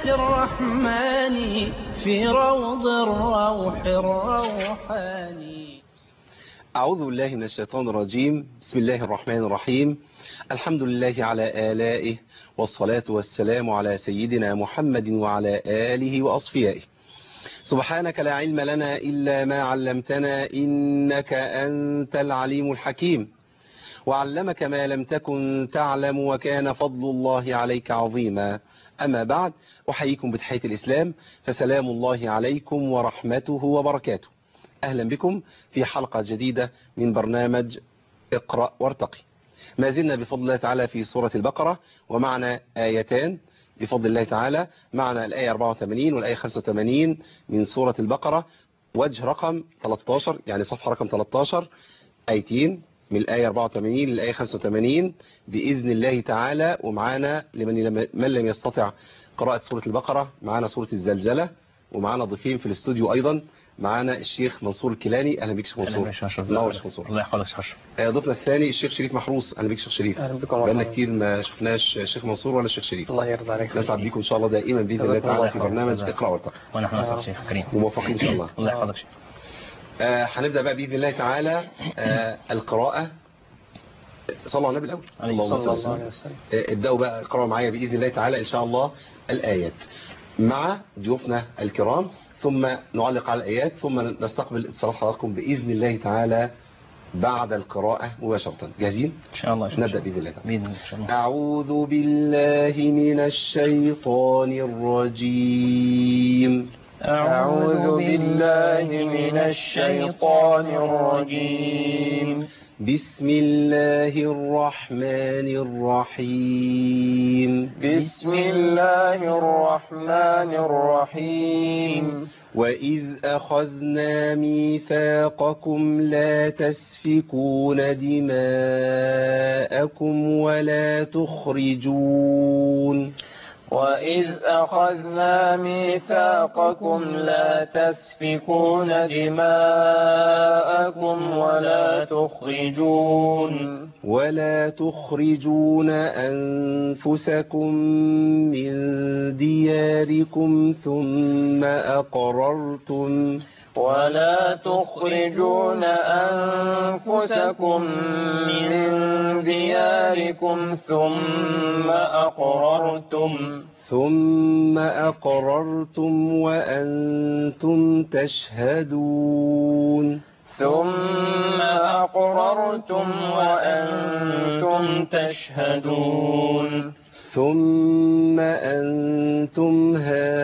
الرحمن في روض الروح الروحاني أعوذ بالله من الشيطان الرجيم بسم الله الرحمن الرحيم الحمد لله على آلائه والصلاة والسلام على سيدنا محمد وعلى آله وأصفيائه سبحانك لا علم لنا إلا ما علمتنا إنك أنت العليم الحكيم وعلمك ما لم تكن تعلم وكان فضل الله عليك عظيما أما بعد أحييكم بتحية الإسلام فسلام الله عليكم ورحمته وبركاته أهلا بكم في حلقة جديدة من برنامج اقرأ وارتقي ما زلنا بفضل الله تعالى في سورة البقرة ومعنا آيتان بفضل الله تعالى معنا الآية 84 والآية 85 من سورة البقرة وجه رقم 13 يعني صفحة رقم 13 آيتين من الآية 84 للآية 85 بإذن الله تعالى ومعانا لمن من لم يستطع قراءة سورة البقرة معانا سورة الزلزلة ومعانا ضيفين في الاستوديو أيضا معانا الشيخ منصور الكيلاني أهلا بك شيخ منصور نور شيخ منصور الله يحفظك شيخ اشرف آه، ضيفنا الثاني الشيخ شريف محروس أهلا بك شيخ شريف اهلا بكم بقالنا مرحبا. كتير ما شفناش شيخ منصور ولا الشيخ شريف الله يرضى عليك نسعد بكم إن شاء الله دائما بإذن الله جزاكم الله تعالى في خير. برنامج جزاك. اقرأ وارتقي ونحن نسعد شيخ كريم وموفقين إن شاء الله الله يحفظك شيخ آه، هنبدأ بقى بإذن الله تعالى آه، القراءة صلوا على النبي الأول عليه اللهم صلى صل الله وسلم. عليه وسلم آه، ابدأوا بقى اقرأوا معايا بإذن الله تعالى إن شاء الله الآيات مع ضيوفنا الكرام ثم نعلق على الآيات ثم نستقبل اتصالات حضراتكم بإذن الله تعالى بعد القراءة مباشرة جاهزين؟ ان شاء الله يا شيخ. نبدأ بإذن الله تعالى باذن الله ان شاء الله أعوذ بالله من الشيطان الرجيم أعوذ بالله من الشيطان الرجيم بسم الله الرحمن الرحيم بسم الله الرحمن الرحيم وإذ أخذنا ميثاقكم لا تسفكون دماءكم ولا تخرجون وإذ أخذنا ميثاقكم لا تسفكون دماءكم ولا تخرجون ولا تخرجون أنفسكم من دياركم ثم أقررتم ولا تخرجون أنفسكم من دياركم ثم أقررتم ثم أقررتم وأنتم تشهدون ثم أقررتم وأنتم تشهدون ثم أنتم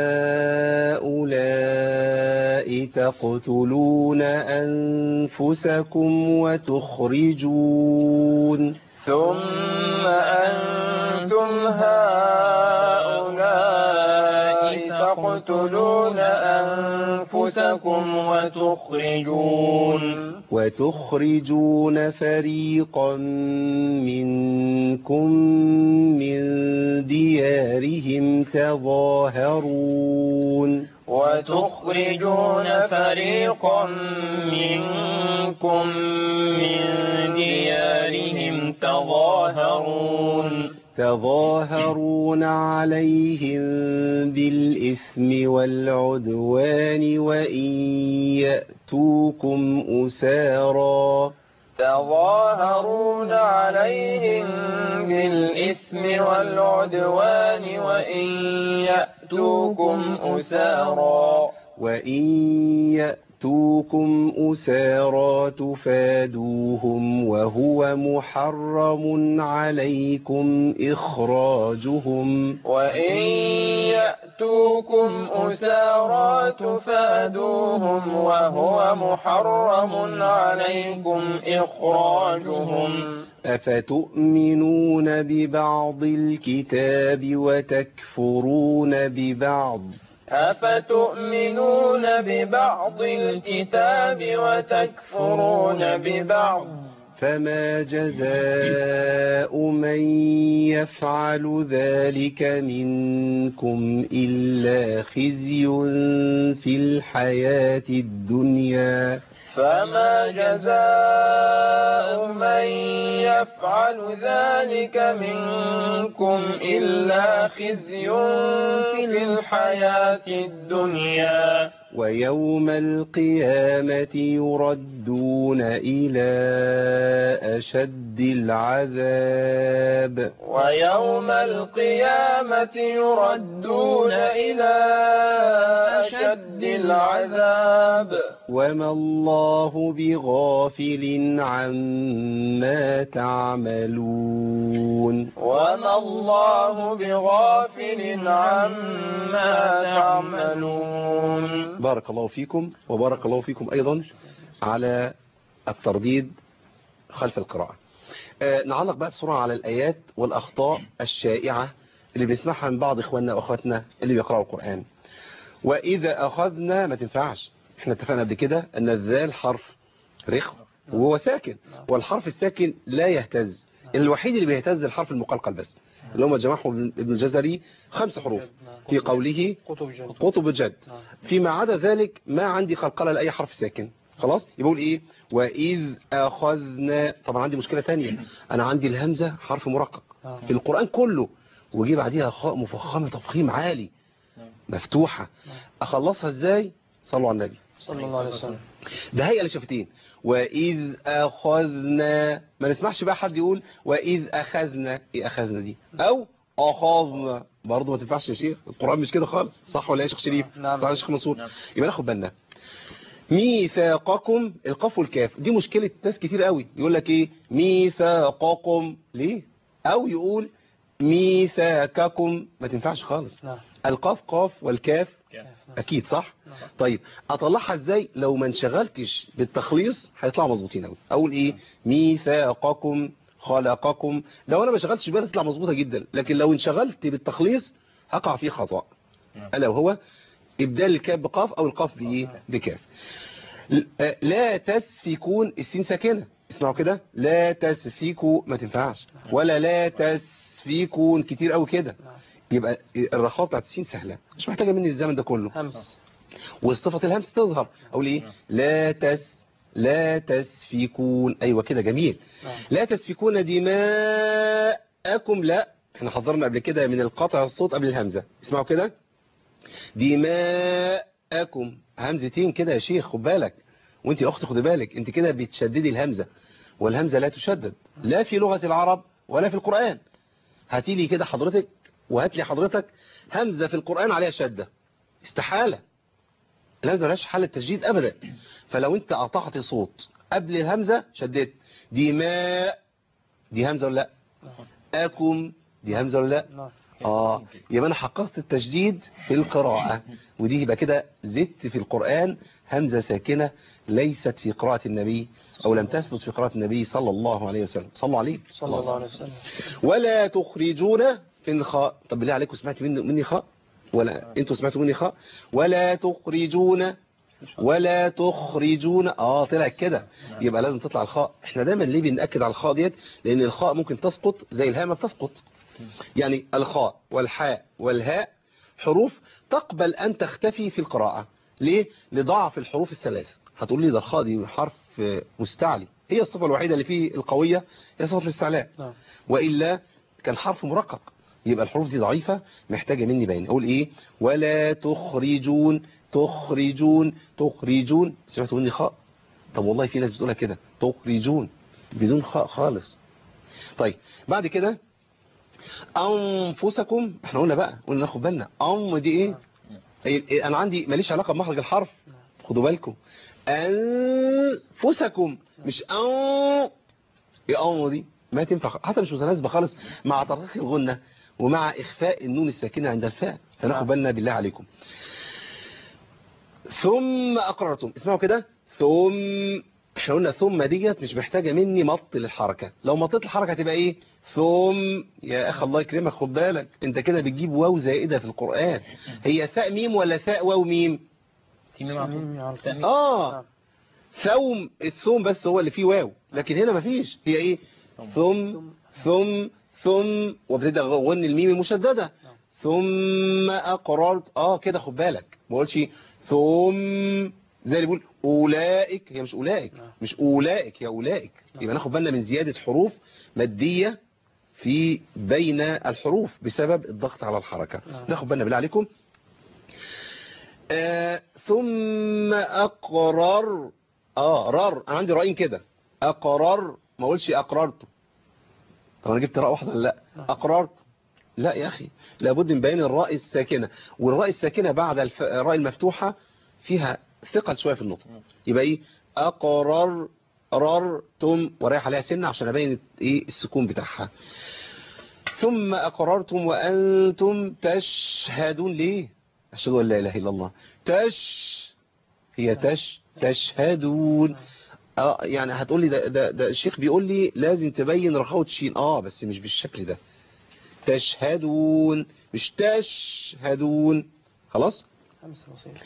هؤلاء تقتلون أنفسكم وتخرجون ثم أنتم هؤلاء تقتلون أنفسكم وتخرجون وتخرجون فريقا منكم من ديارهم تظاهرون وتخرجون فريقا منكم من ديارهم تظاهرون تظاهرون عليهم بالإثم والعدوان وإن يأتوكم أسارا تظاهرون عليهم بالإثم والعدوان وإن يأتوكم أسارا وإن يأتوكم أسارا تفادوهم وهو محرم عليكم إخراجهم وإن يأتوكم أسارا تفادوهم وهو محرم عليكم إخراجهم أفتؤمنون ببعض الكتاب وتكفرون ببعض أفتؤمنون ببعض الكتاب وتكفرون ببعض فما جزاء من يفعل ذلك منكم إلا خزي في الحياة الدنيا فما جزاء من يفعل ذلك منكم إلا خزي في الحياة الدنيا ويوم القيامة يردون إلى أشد العذاب ويوم القيامة يردون إلى أشد العذاب وما الله بغافل عما تعملون وما الله بغافل عما تعملون بارك الله فيكم وبارك الله فيكم أيضا على الترديد خلف القراءة آه نعلق بقى بسرعة على الآيات والأخطاء الشائعة اللي بنسمعها من بعض إخواننا وأخواتنا اللي بيقرأوا القرآن وإذا أخذنا ما تنفعش احنا اتفقنا قبل كده أن الذال حرف رخم وهو ساكن والحرف الساكن لا يهتز الوحيد اللي بيهتز الحرف المقلقل بس اللي هم جمعه ابن الجزري خمس حروف في قوله كتب جد قطب الجد فيما عدا ذلك ما عندي قلقلة لأي حرف ساكن خلاص يقول ايه وإذ أخذنا طبعا عندي مشكلة تانية أنا عندي الهمزة حرف مرقق في القرآن كله وجي بعديها خاء مفخمة تفخيم عالي مفتوحة أخلصها ازاي صلوا على النبي صلى الله عليه وسلم ده هيئة لشفتين وإذ أخذنا ما نسمعش بقى حد يقول وإذ أخذنا إيه أخذنا دي أو أخذنا برضه ما تنفعش يا شيخ القرآن مش كده خالص صح ولا إيه يا شيخ شريف نعم. صح يا شيخ منصور يبقى ناخد بالنا ميثاقكم القاف والكاف دي مشكلة ناس كتير قوي يقول لك ايه ميثاقكم ليه او يقول ميثاقكم ما تنفعش خالص نعم القاف قاف والكاف اكيد صح طيب اطلعها ازاي لو ما انشغلتش بالتخليص هيطلعوا مظبوطين قوي اقول ايه ميثاقكم خلقكم لو انا ما شغلتش بالي تطلع مظبوطه جدا لكن لو انشغلت بالتخليص هقع فيه خطأ الا وهو ابدال الكاف بقاف او القاف بايه بكاف ل- آه، لا تسفكون السين ساكنه اسمعوا كده لا تسفكوا ما تنفعش ولا لا تسفكون كتير قوي كده يبقى الرخاء بتاعت السين سهله مش محتاجه مني الزمن ده كله همس والصفة الهمس تظهر اقول ايه لا تس لا تسفكون ايوه كده جميل نعم. لا تسفكون دماءكم لا احنا حذرنا قبل كده من القطع الصوت قبل الهمزة اسمعوا كده دماءكم همزتين كده يا شيخ خد بالك وانت يا اختي خدي بالك انت كده بتشددي الهمزة والهمزة لا تشدد لا في لغة العرب ولا في القرآن هاتي لي كده حضرتك وهات لي حضرتك همزة في القرآن عليها شدة استحالة الهمزة ملهاش حل التشديد أبدا فلو أنت قطعت صوت قبل الهمزة شديت دماء دي همزة ولا لا أكم دي همزة ولا لا نعم آه يبقى أنا حققت التشديد في القراءة ودي يبقى كده زدت في القرآن همزة ساكنة ليست في قراءة النبي أو لم تثبت في قراءة النبي صلى الله عليه وسلم صلوا عليه صلى الله عليه وسلم ولا تخرجون في الخاء طب بالله عليكم سمعت مني, مني خاء ولا انتوا سمعتوا مني خاء ولا تخرجون ولا تخرجون اه طلعت كده يبقى لازم تطلع الخاء احنا دايما ليه بنأكد على الخاء ديت لان الخاء ممكن تسقط زي الهاء ما بتسقط يعني الخاء والحاء والهاء حروف تقبل ان تختفي في القراءة ليه لضعف الحروف الثلاث هتقول لي ده الخاء دي حرف آه، مستعلي هي الصفة الوحيدة اللي فيه القوية هي صفة الاستعلاء نعم وإلا كان حرف مرقق يبقى الحروف دي ضعيفة محتاجة مني بين أقول إيه ولا تخرجون تخرجون تخرجون سمعتوا مني خاء طب والله في ناس بتقولها كده تخرجون بدون خاء خالص طيب بعد كده أنفسكم احنا قلنا بقى قلنا ناخد بالنا أم دي إيه هي- إيه، أنا عندي ماليش علاقة بمخرج الحرف خدوا بالكم أنفسكم مش أن ايه أم دي ما تنفع حتى مش متناسبة خالص مع ترقيق الغنة ومع إخفاء النون الساكنة عند الفاء فناخد بالنا بالله عليكم ثم أقررتم اسمعوا كده ثم احنا قلنا ثم ديت مش محتاجة مني مط للحركة لو مطيت الحركة هتبقى ايه ثم يا اخ الله يكرمك خد بالك انت كده بتجيب واو زائدة في القرآن هي ثاء ميم ولا ثاء واو ميم في ميم على طول. ميم على طول. ثاني. اه نعم. ثوم الثوم بس هو اللي فيه واو لكن هنا مفيش هي ايه ثم ثم ثم وابتدي اغني الميم المشدده ثم اقررت اه كده خد بالك ما اقولش ثم زي اللي بيقول اولئك هي مش اولئك نعم. مش اولئك هي اولئك يبقى ناخد بالنا من زياده حروف ماديه في بين الحروف بسبب الضغط على الحركه نعم. ناخد بالنا بالله عليكم آه ثم اقرر اه رر انا عندي رايين كده اقرر ما اقولش اقررت طب انا جبت راء واحده ولا لا نعم. اقررت لا يا اخي لابد من بيان الراء الساكنه والراء الساكنه بعد الف... الراء المفتوحه فيها ثقل شويه في النطق يبقى ايه اقرر ررتم ورايح عليها سنه عشان ابين ايه السكون بتاعها ثم اقررتم وانتم تشهدون ليه اشهد ان لا اله الا الله تش هي تش تشهدون اه يعني هتقول لي ده, ده, ده الشيخ بيقول لي لازم تبين رخاوة شين اه بس مش بالشكل ده تشهدون مش تشهدون خلاص همس بسيط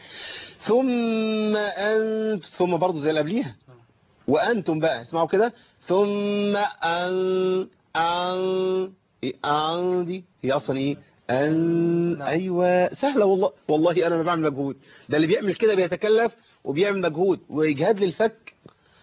ثم أنت ثم برضو زي اللي قبليها وأنتم بقى اسمعوا كده ثم أن أن إيه أن دي هي أصلا إيه أن نعم. أيوة سهلة والله والله أنا ما بعمل مجهود ده اللي بيعمل كده بيتكلف وبيعمل مجهود وإجهاد للفك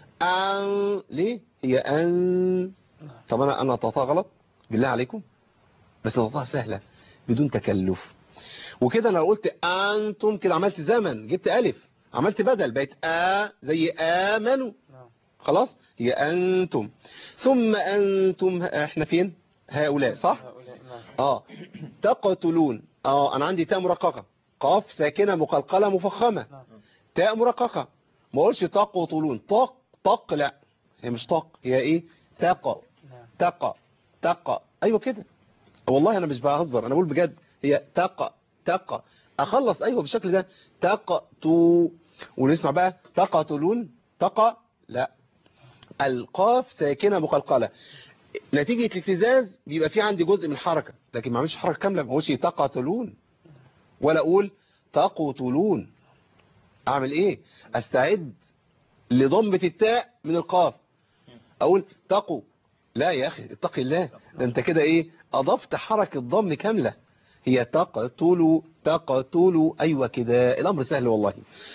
أن ليه هي أن طب أنا أنا نطقتها غلط بالله عليكم بس نطقتها سهلة بدون تكلف وكده انا قلت انتم كده عملت زمن جبت الف عملت بدل بقت ا زي امنوا نعم خلاص هي انتم ثم انتم احنا فين هؤلاء صح هؤلاء نعم اه تقتلون اه انا عندي تاء مرققه قاف ساكنه مقلقله مفخمه نعم تاء مرققه ما اقولش تقتلون طق طق لا هي مش طق هي ايه تق نعم تقى تقى ايوه كده والله انا مش بهزر انا بقول بجد هي تقى تقى اخلص ايوه بالشكل ده تقتو ونسمع بقى تقتلون تقى لا القاف ساكنه مقلقله نتيجه الاهتزاز بيبقى في عندي جزء من الحركه لكن ما اعملش حركه كامله ما اقولش تقتلون ولا اقول تقتلون اعمل ايه استعد لضمه التاء من القاف اقول تقوا لا يا اخي اتق الله ده انت كده ايه اضفت حركة ضم كاملة هي تقتلوا تقتلوا ايوه كده الامر سهل والله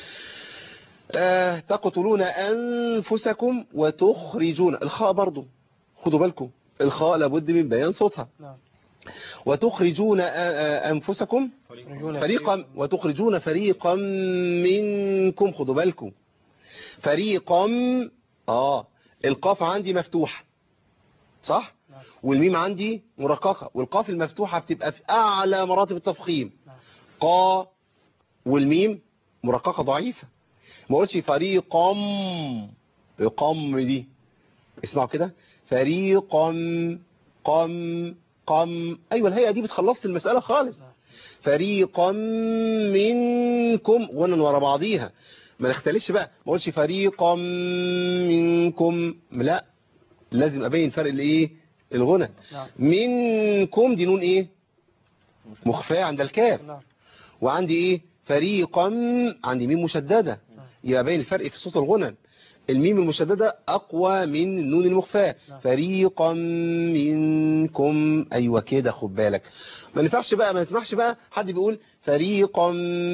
آه تقتلون انفسكم وتخرجون الخاء برضو خدوا بالكم الخاء لابد من بيان صوتها نعم وتخرجون آه، آه، انفسكم يخرجون فريقا وتخرجون فريقا منكم خدوا بالكم فريقا اه القاف عندي مفتوح صح نعم. والميم عندي مرققة والقاف المفتوحة بتبقى في أعلى مراتب التفخيم نعم. قا والميم مرققة ضعيفة ما قلتش فريقا قم دي اسمعوا كده فريقا قم قم أيوة الهيئة دي بتخلص المسألة خالص نعم. فريقا منكم غنى ورا بعضيها ما نختلفش بقى ما اقولش فريقا منكم لا لازم ابين فرق الايه الغنى نعم منكم دي نون ايه مخفاه عند الكاف نعم وعندي ايه فريقا عندي ميم مشدده نعم. يبقى باين الفرق في صوت الغنى الميم المشدده اقوى من النون المخفاه نعم. فريقا منكم ايوه كده خد بالك ما ينفعش بقى ما نسمعش بقى حد بيقول فريقا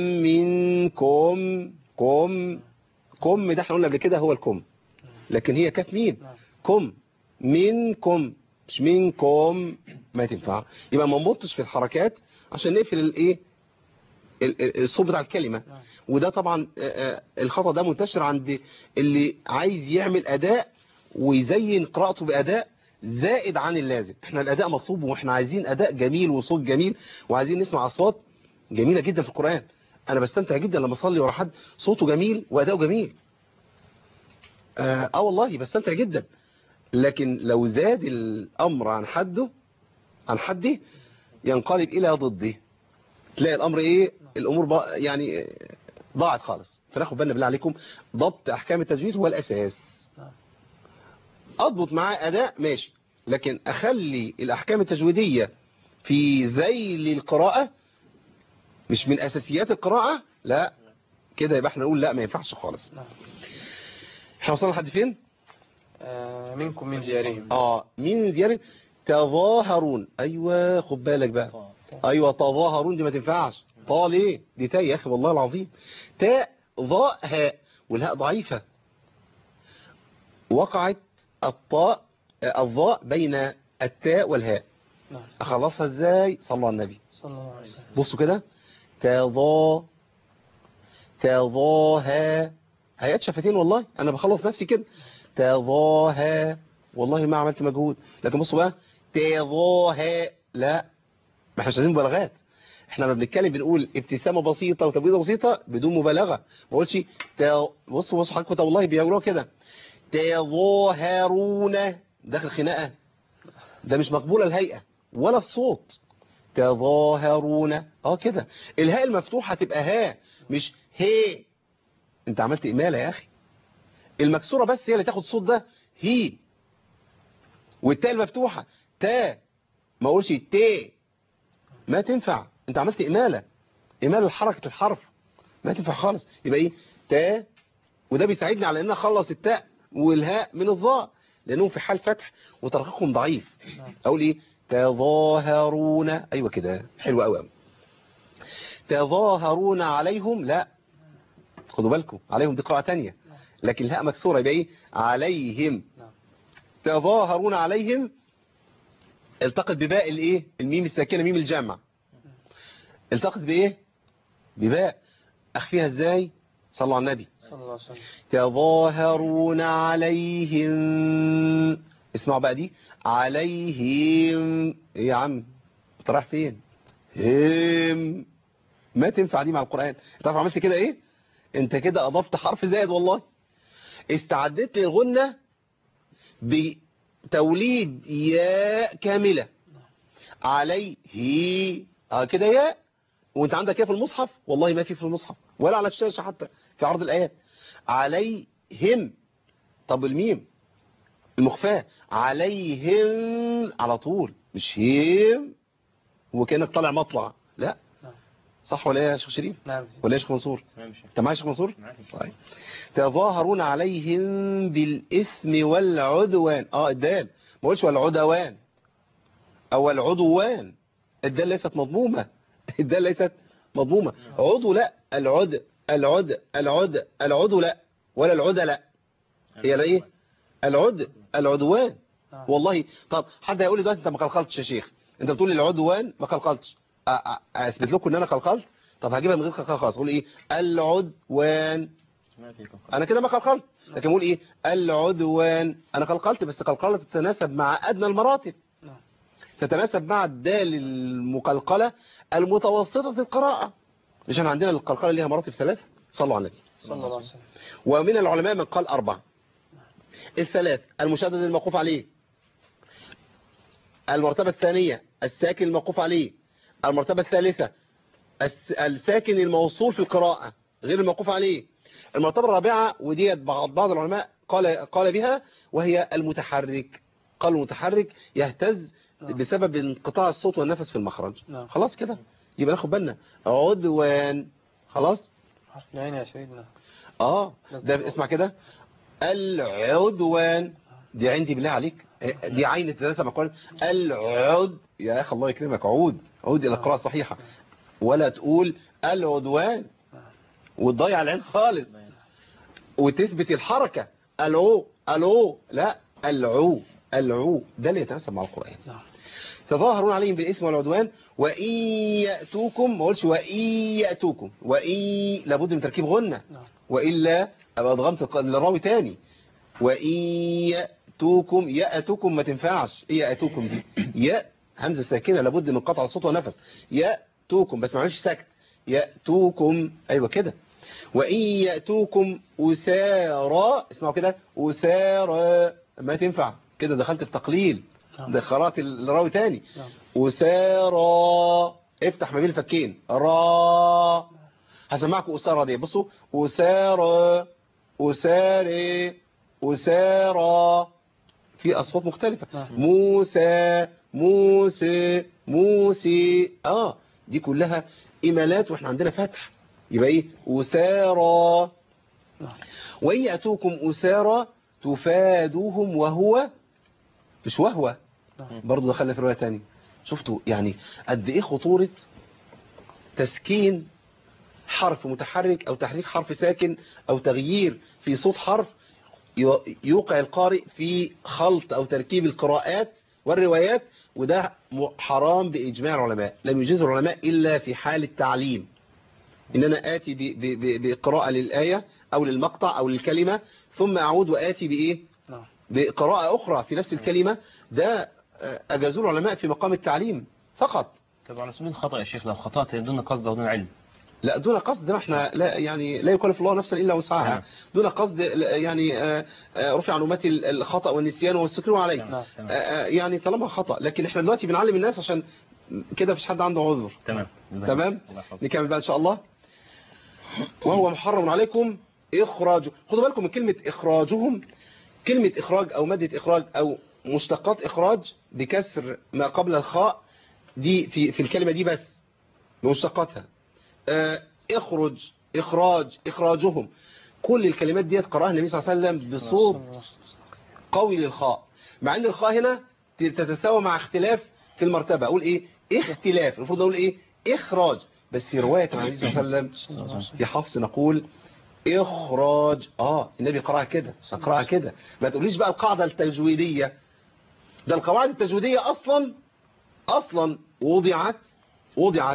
منكم كم كم ده احنا قلنا قبل كده هو الكم لكن هي كاف مين نعم كم منكم مش منكم ما تنفع يبقى ما نبطش في الحركات عشان نقفل الايه ال- ال- الصوت بتاع الكلمه نعم وده طبعا آه، آه، الخطأ ده منتشر عند اللي عايز يعمل أداء ويزين قراءته بأداء زائد عن اللازم احنا الأداء مطلوب واحنا عايزين أداء جميل وصوت جميل وعايزين نسمع أصوات جميلة جدا في القرآن أنا بستمتع جدا لما أصلي ورا حد صوته جميل وأداؤه جميل آه, آه والله بستمتع جدا لكن لو زاد الأمر عن حده عن حده ينقلب إلى ضده تلاقي الأمر إيه الأمور بقى يعني ضاعت خالص فناخد بالنا بالله عليكم ضبط أحكام التجويد هو الأساس نعم. أضبط معاه أداء ماشي لكن أخلي الأحكام التجويدية في ذيل القراءة مش من أساسيات القراءة لا كده يبقى احنا نقول لا ما ينفعش خالص نعم احنا وصلنا لحد فين آه، منكم من ديارهم اه مين من ديارهم تظاهرون ايوه خد بالك بقى ايوه تظاهرون دي ما تنفعش طا ليه دي تاء يا اخي والله العظيم تاء ظاء هاء والهاء ضعيفة وقعت الطاء آه، الظاء بين التاء والهاء نعم اخلصها ازاي صلى على النبي صلى الله عليه وسلم بصوا كده تظا تظاها هيات شفتين والله انا بخلص نفسي كده تظاها والله ما عملت مجهود لكن بصوا بقى تظاها لا ما احنا مش عايزين مبالغات احنا لما بنتكلم بنقول ابتسامه بسيطه وتبويضه بسيطه بدون مبالغه ما بقولش تا- بصوا بصوا حضرتك والله بيقولوها كده تظاهرون داخل خناقه ده مش مقبوله الهيئه ولا الصوت تظاهرون اه كده الهاء المفتوحة تبقى ها مش هي انت عملت إمالة يا أخي المكسورة بس هي اللي تاخد صوت ده هي والتاء المفتوحة تا ما اقولش تي ما تنفع انت عملت إمالة إمالة حركة الحرف ما تنفع خالص يبقى ايه تا وده بيساعدني على ان أنا اخلص التاء والهاء من الظاء لانهم في حال فتح وترقيقهم ضعيف اقول ايه تظاهرون ايوه كده حلو قوي قوي تظاهرون عليهم لا خدوا بالكم عليهم دي قراءه ثانيه لكن الهاء مكسوره يبقى ايه عليهم نعم. تظاهرون عليهم التقط بباء الايه الميم الساكنه ميم الجمع التقط بايه بباء اخفيها ازاي صلوا على النبي صلى الله عليه وسلم تظاهرون عليهم اسمعوا بقى دي عليهم ايه يا عم انت رايح فين هم ما تنفع دي مع القرآن تعرف عملت كده ايه انت كده اضفت حرف زائد والله استعدت للغنة بتوليد ياء كاملة عليه اه كده ياء وانت عندك ايه في المصحف والله ما في في المصحف ولا على الشاشة حتى في عرض الآيات عليهم طب الميم المخفاة عليهم على طول مش هم وكأنك طالع مطلع لا نعم. صح ولا ايه يا شيخ شريف نعم ولا يا شيخ منصور تمام يا شيخ انت معايا يا شيخ منصور معاك يا شيخ. طيب تظاهرون عليهم بالإثم والعدوان اه الدال ما قلتش والعدوان او العدوان الدال ليست مضمومة الدال ليست مضمومة عضو لا العد العد العد العدو لا ولا العدى لا هي لا ايه العد العدوان نعم. والله طب حد هيقول لي دلوقتي انت ما قلقلتش يا شيخ انت بتقول لي العدوان ما قلقلتش أ- أ- اثبت لكم ان انا قلقلت طب هجيبها من غير قلقله خالص اقول ايه العدوان سمعت يا كوكب. انا كده ما قلقلت لكن بقول ايه العدوان انا قلقلت بس قلقله تتناسب مع ادنى المراتب نعم. تتناسب مع الدال المقلقله المتوسطه القراءه مش احنا عندنا القلقله ليها مراتب ثلاثه صلوا على النبي صلى الله عليه وسلم ومن العلماء من قال أربعة الثلاث المشدد الموقوف عليه المرتبة الثانية الساكن الموقوف عليه المرتبة الثالثة الس- الساكن الموصول في القراءة غير الموقوف عليه المرتبة الرابعة وديت بعض بعض العلماء قال قال بها وهي المتحرك قال المتحرك يهتز نعم. بسبب انقطاع الصوت والنفس في المخرج نعم. خلاص كده يبقى ناخد بالنا عدوان خلاص حرف العين يا سيدنا اه ده اسمع كده العدوان دي عندي بالله عليك دي عين تتناسب مع القرآن العد يا اخي الله يكرمك عود عود الى القراءة الصحيحة ولا تقول العدوان وتضيع العين خالص وتثبت الحركة العو العو لا العو العو ده اللي يتناسب مع القرآن نعم تظاهرون عليهم بالإثم والعدوان وإن يأتوكم ما قلتش وإن يأتوكم وإن لابد من تركيب غنة نعم وإلا أبقى أضغمت الق- الراوي تاني وإن يأتوكم يأتوكم ما تنفعش إيه يأتوكم دي يا همزة ساكنة لابد من قطع الصوت ونفس يأتوكم بس ما عملش سكت يأتوكم أيوة كده وإن يأتوكم أسارى اسمعوا كده أسارى ما تنفع كده دخلت في تقليل نعم. ده قرأت الراوي تاني نعم أسارى افتح ما بين الفكين را هسمعكم أسارى دي بصوا أسارى أساري أسارى في أصوات مختلفة نعم. موسى موسى موسي آه دي كلها إمالات وإحنا عندنا فتح يبقى إيه أسارى نعم وإن يأتوكم أسارى تفادهم وهو مش وهو نعم. برضه دخلنا في رواية تانية شفتوا يعني قد ايه خطورة تسكين حرف متحرك او تحريك حرف ساكن او تغيير في صوت حرف يو- يوقع القارئ في خلط او تركيب القراءات والروايات وده م- حرام بإجماع العلماء لم يجيز العلماء إلا في حال التعليم إن أنا آتي ب- ب- ب- بقراءة للآية أو للمقطع أو للكلمة ثم أعود وآتي بإيه نعم بقراءة أخرى في نفس الكلمة ده آه، أجازوا العلماء في مقام التعليم فقط طب على سبيل الخطأ يا شيخ لو خطأت دون قصد ودون علم لا دون قصد ده احنا لا يعني لا يكلف الله نفسا الا وسعها نعم. دون قصد لا، يعني آه، آه، رفع عن امتي الخطا والنسيان والسكر عليه تمام آه، تمام آه، يعني طالما خطا لكن احنا دلوقتي بنعلم الناس عشان كده مفيش حد عنده عذر تمام تمام الله يحفظك. نكمل بقى ان شاء الله وهو محرم عليكم اخراج خدوا بالكم من كلمه اخراجهم كلمه اخراج او ماده اخراج او مشتقات اخراج بكسر ما قبل الخاء دي في في الكلمه دي بس بمشتقاتها آه، اخرج اخراج اخراجهم كل الكلمات ديت قراها النبي صلى الله عليه وسلم بصوت قوي للخاء مع ان الخاء هنا تتساوى مع اختلاف في المرتبه اقول ايه اختلاف المفروض اقول ايه اخراج بس في روايه عن النبي صلى الله عليه وسلم في حفص نقول اخراج اه النبي قراها كده اقراها كده ما تقوليش بقى القاعده التجويديه ده القواعد التجويديه اصلا اصلا وضعت وضعت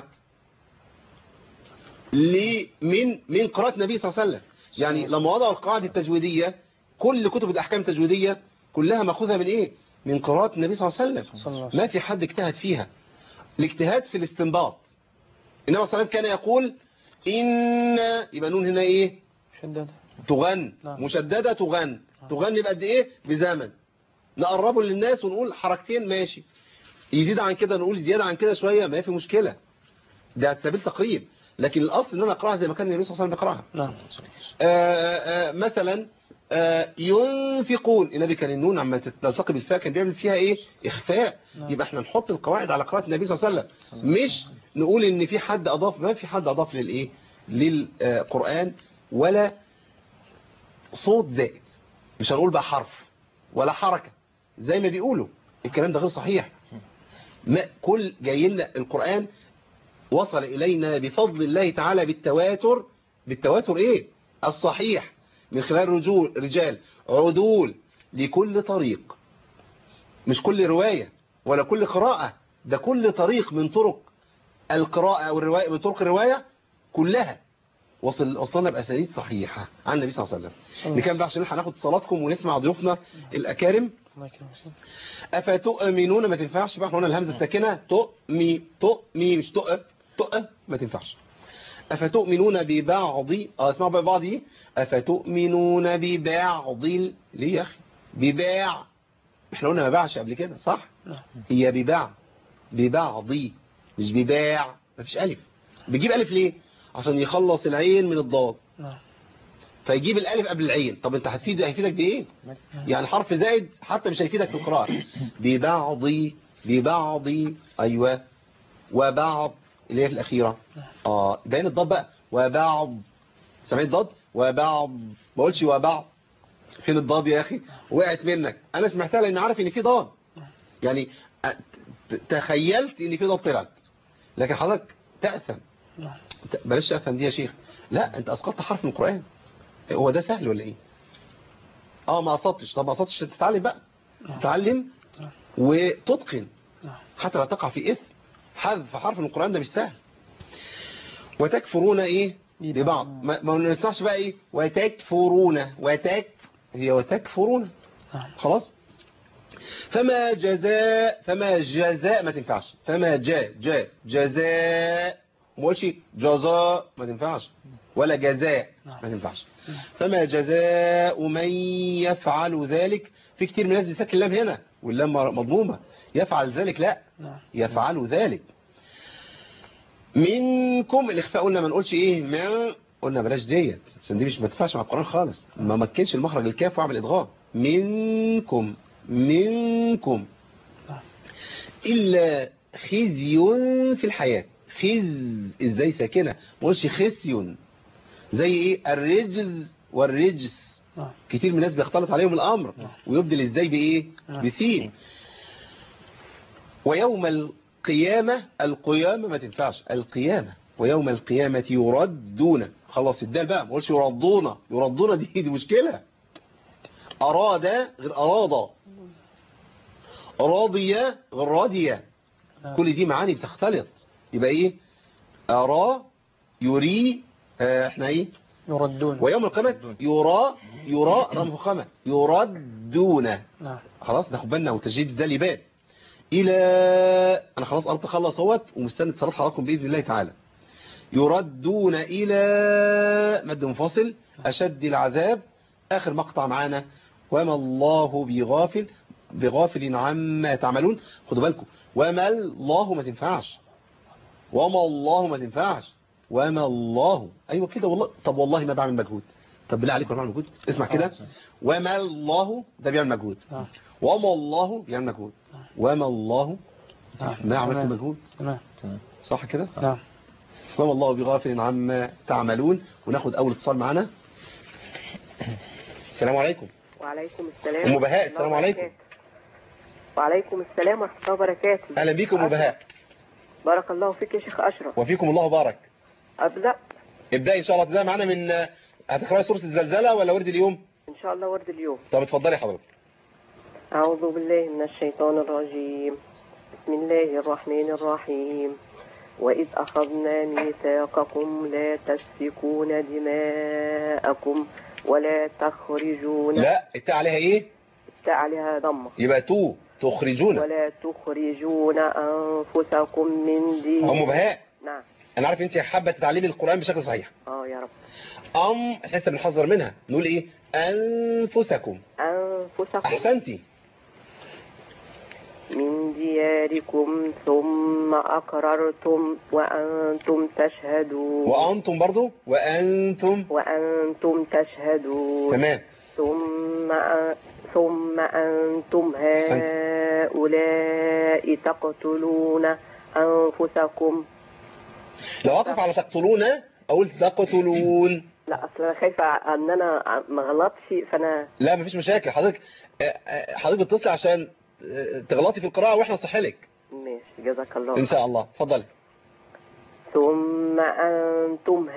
ل- من من قراءه النبي صلى الله عليه وسلم يعني لما وضعوا القواعد التجويديه كل كتب الاحكام التجويديه كلها ماخوذه من ايه من قراءه النبي صلى الله عليه صلى الله وسلم عليه وسلم. ما في حد اجتهد فيها الاجتهاد في الاستنباط النبي صلى الله عليه وسلم كان يقول ان يبقى نون هنا ايه شدد تغن نعم. مشددة تغن تغن بقد ايه بزمن نقربه للناس ونقول حركتين ماشي يزيد عن كده نقول زيادة عن كده شوية ما في مشكلة ده على سبيل تقريب لكن الاصل ان انا اقراها زي ما كان النبي صلى الله عليه وسلم بيقراها نعم آه، آه، مثلا آه، ينفقون النبي كان النون عما تلتقي بالفاء كان بيعمل فيها ايه اخفاء نعم. يبقى احنا نحط القواعد على قراءه النبي صلى الله عليه وسلم مش نقول ان في حد اضاف ما في حد اضاف للايه للقران ولا صوت زائد مش هنقول بقى حرف ولا حركه زي ما بيقولوا الكلام ده غير صحيح ما كل جاي لنا القران وصل إلينا بفضل الله تعالى بالتواتر بالتواتر إيه الصحيح من خلال رجول رجال عدول لكل طريق مش كل رواية ولا كل قراءة ده كل طريق من طرق القراءة أو الرواية من طرق الرواية كلها وصل وصلنا بأسانيد صحيحة عن النبي صلى الله عليه وسلم نكمل بقى عشان نلحق ناخد صلاتكم ونسمع ضيوفنا الأكارم الله يكرمك سيدي. أفتؤمنون ما تنفعش بقى احنا قلنا الهمزة الساكنة تؤمي تؤمي مش تؤ تؤ ما تنفعش أفتؤمنون ببعض اه اسمعوا بقى بعض ايه أفتؤمنون ببعض ال- ليه يا أخي بباع احنا قلنا ما باعش قبل كده صح نعم. هي بباع ببعض مش بباع ما فيش ألف بيجيب ألف ليه عشان يخلص العين من الضاد نعم فيجيب الألف قبل العين طب انت هتفيد هيفيدك بإيه يعني حرف زائد حتى مش هيفيدك في القراءة ببعض ببعض أيوة وبعض اللي هي في الأخيرة اه باين الضاد بقى وبعض سمعت الضاد وبعض ما قلتش وبعض فين الضاد يا أخي وقعت منك أنا سمعتها لأن عارف إن في ضاد يعني أ- ت- تخيلت إن في ضاد طلعت لكن حضرتك تأثم نعم ت- بلاش تأثم دي يا شيخ لا أنت أسقطت حرف من القرآن هو ده سهل ولا إيه اه ما قصدتش طب ما قصدتش تتعلم بقى تتعلم وتتقن نعم حتى لا تقع في إثم حذف حرف من القرآن ده مش سهل وتكفرون إيه ببعض ما, ما نسمعش بقى إيه وتكفرون وتك هي وتكفرون نعم خلاص فما جزاء فما جزاء ما تنفعش فما جاء جاء جزاء ما قولش جزاء ما تنفعش ولا جزاء ما تنفعش فما جزاء من يفعل ذلك في كتير من الناس بيسكن اللام هنا واللام مضمومة يفعل ذلك لا نعم يفعل ذلك منكم الإخفاء قلنا ما نقولش إيه من قلنا بلاش ديت عشان دي مش ما تنفعش مع القرآن خالص ما مكنش المخرج الكاف واعمل إدغام منكم منكم إلا خزي في الحياة خز إزاي ساكنة ما قولش خسي زي إيه الرجز والرجس نعم. كتير من الناس بيختلط عليهم الامر ويبدل ازاي بايه نعم. بسين ويوم القيامة القيامة ما تنفعش القيامة ويوم القيامة يردون خلص الدال بقى ما قولش يردون يردون دي دي مشكلة أراد غير أراد راضية غير راضية نعم. كل دي معاني بتختلط يبقى ايه أرى يري آه، احنا ايه يردون ويوم القيامة يرى يرى رمز فخامة يردون نعم خلاص ناخد بالنا وتجديد ده لبان الى انا خلاص قربت اخلص اهوت ومستني اتصالات حضراتكم باذن الله تعالى يردون الى مد منفصل اشد العذاب اخر مقطع معانا وما الله بغافل بغافل عما تعملون خدوا بالكم وما الله ما تنفعش وما الله ما تنفعش وما الله ايوه كده والله طب والله ما بعمل مجهود طب بالله عليكم بعمل مجهود اسمع كده وما الله ده بيعمل مجهود نعم وما الله بيعمل مجهود وما الله نعم ما عملت تمام. مجهود تمام صح كده نعم وما الله بغافل عما تعملون وناخد اول اتصال معانا السلام عليكم وعليكم السلام أم بهاء، ورحمة السلام الله عليكم. وبركاته. وعليكم السلام ورحمة الله وبركاته اهلا بيكم ام بهاء بارك الله فيك يا شيخ أشرف وفيكم الله بارك أبدأ ابداي ان شاء الله تبداي معانا من هتقراي سوره الزلزله ولا ورد اليوم إن شاء الله ورد اليوم طب اتفضلي حضرتك أعوذ بالله من الشيطان الرجيم بسم الله الرحمن الرحيم وإذ أخذنا ميثاقكم لا تسفكون دماءكم ولا تخرجون لا التاء عليها ايه التاء عليها ضمة يبقى تو تخرجون ولا تخرجون أنفسكم من دين ام بهاء نعم انا عارف انت حابه تتعلمي القران بشكل صحيح اه يا رب ام احنا لسه بنحذر منها نقول ايه انفسكم أنفسكم احسنتي من دياركم ثم أقررتم وأنتم تشهدون وانتم برضو وانتم وأنتم تشهدون تمام ثم أ- ثم أنتم هؤلاء تقتلون أنفسكم لو اقف على تقتلون اقول تقتلون لا أصل أنا خايفة أن أنا ما غلطش فأنا لا مفيش مشاكل حضرتك آه، آه، حضرتك بتتصل عشان آه، تغلطي في القراءه واحنا نصحح لك ماشي جزاك الله ان شاء الله اتفضلي ثم أنتم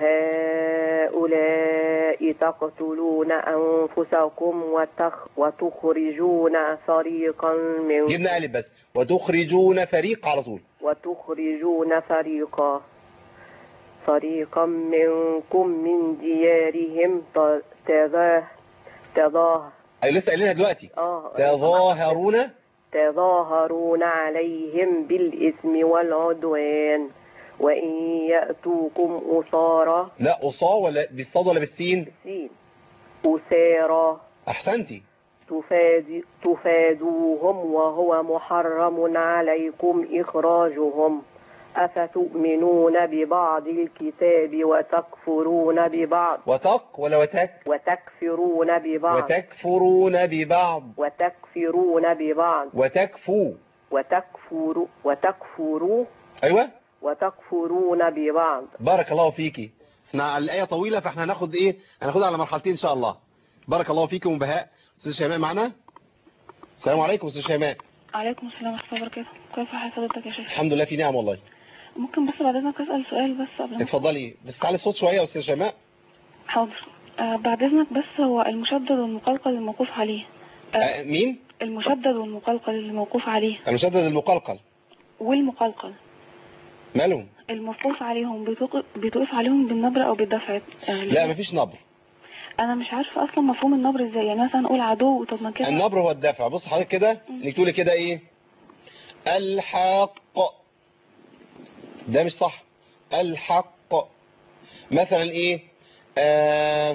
هؤلاء تقتلون أنفسكم وتخ وتخرجون فريقا من جبنا الف بس وتخرجون فريق على طول وتخرجون فريقا فريقا منكم من ديارهم ت- تظاه تظاه اي لسه قايلينها دلوقتي آه تظاهرون تظاهرون عليهم بالإثم والعدوان وإن يأتوكم أسارى لا أصا ولا بالصاد ولا بالسين سين أسارى احسنتي تفاد تفادوهم وهو محرم عليكم إخراجهم أفتؤمنون ببعض الكتاب وتكفرون ببعض وتق ولا وتك وتكفرون ببعض وتكفرون ببعض وتكفرون ببعض وتكفوا وتكفر وتكفروا ايوه وتكفرون ببعض بارك الله فيكي احنا الآية طويلة فاحنا هناخد ايه هناخدها على مرحلتين ان شاء الله بارك الله فيكم وبهاء استاذ شيماء معنا السلام عليكم استاذ شيماء عليكم السلام ورحمة الله وبركاته كيف حال حضرتك يا شيخ الحمد لله في نعم والله ممكن بس بعد اذنك اسال سؤال بس قبل ما اتفضلي بس تعالي الصوت شوية يا استاذ شيماء حاضر آه بعد اذنك بس هو المشدد والمقلقل الموقوف عليه آه آه مين المشدد والمقلقل الموقوف عليه المشدد المقلقل والمقلقل مالهم الموقوف عليهم بيتوق- بيتوقف عليهم بالنبر او بالدفع آه لا مفيش نبر انا مش عارفه اصلا مفهوم النبر ازاي يعني مثلا اقول عدو طب ما كده النبر هو الدفع بص حضرتك كده انك تقولي كده ايه الحق ده مش صح الحق مثلا ايه آه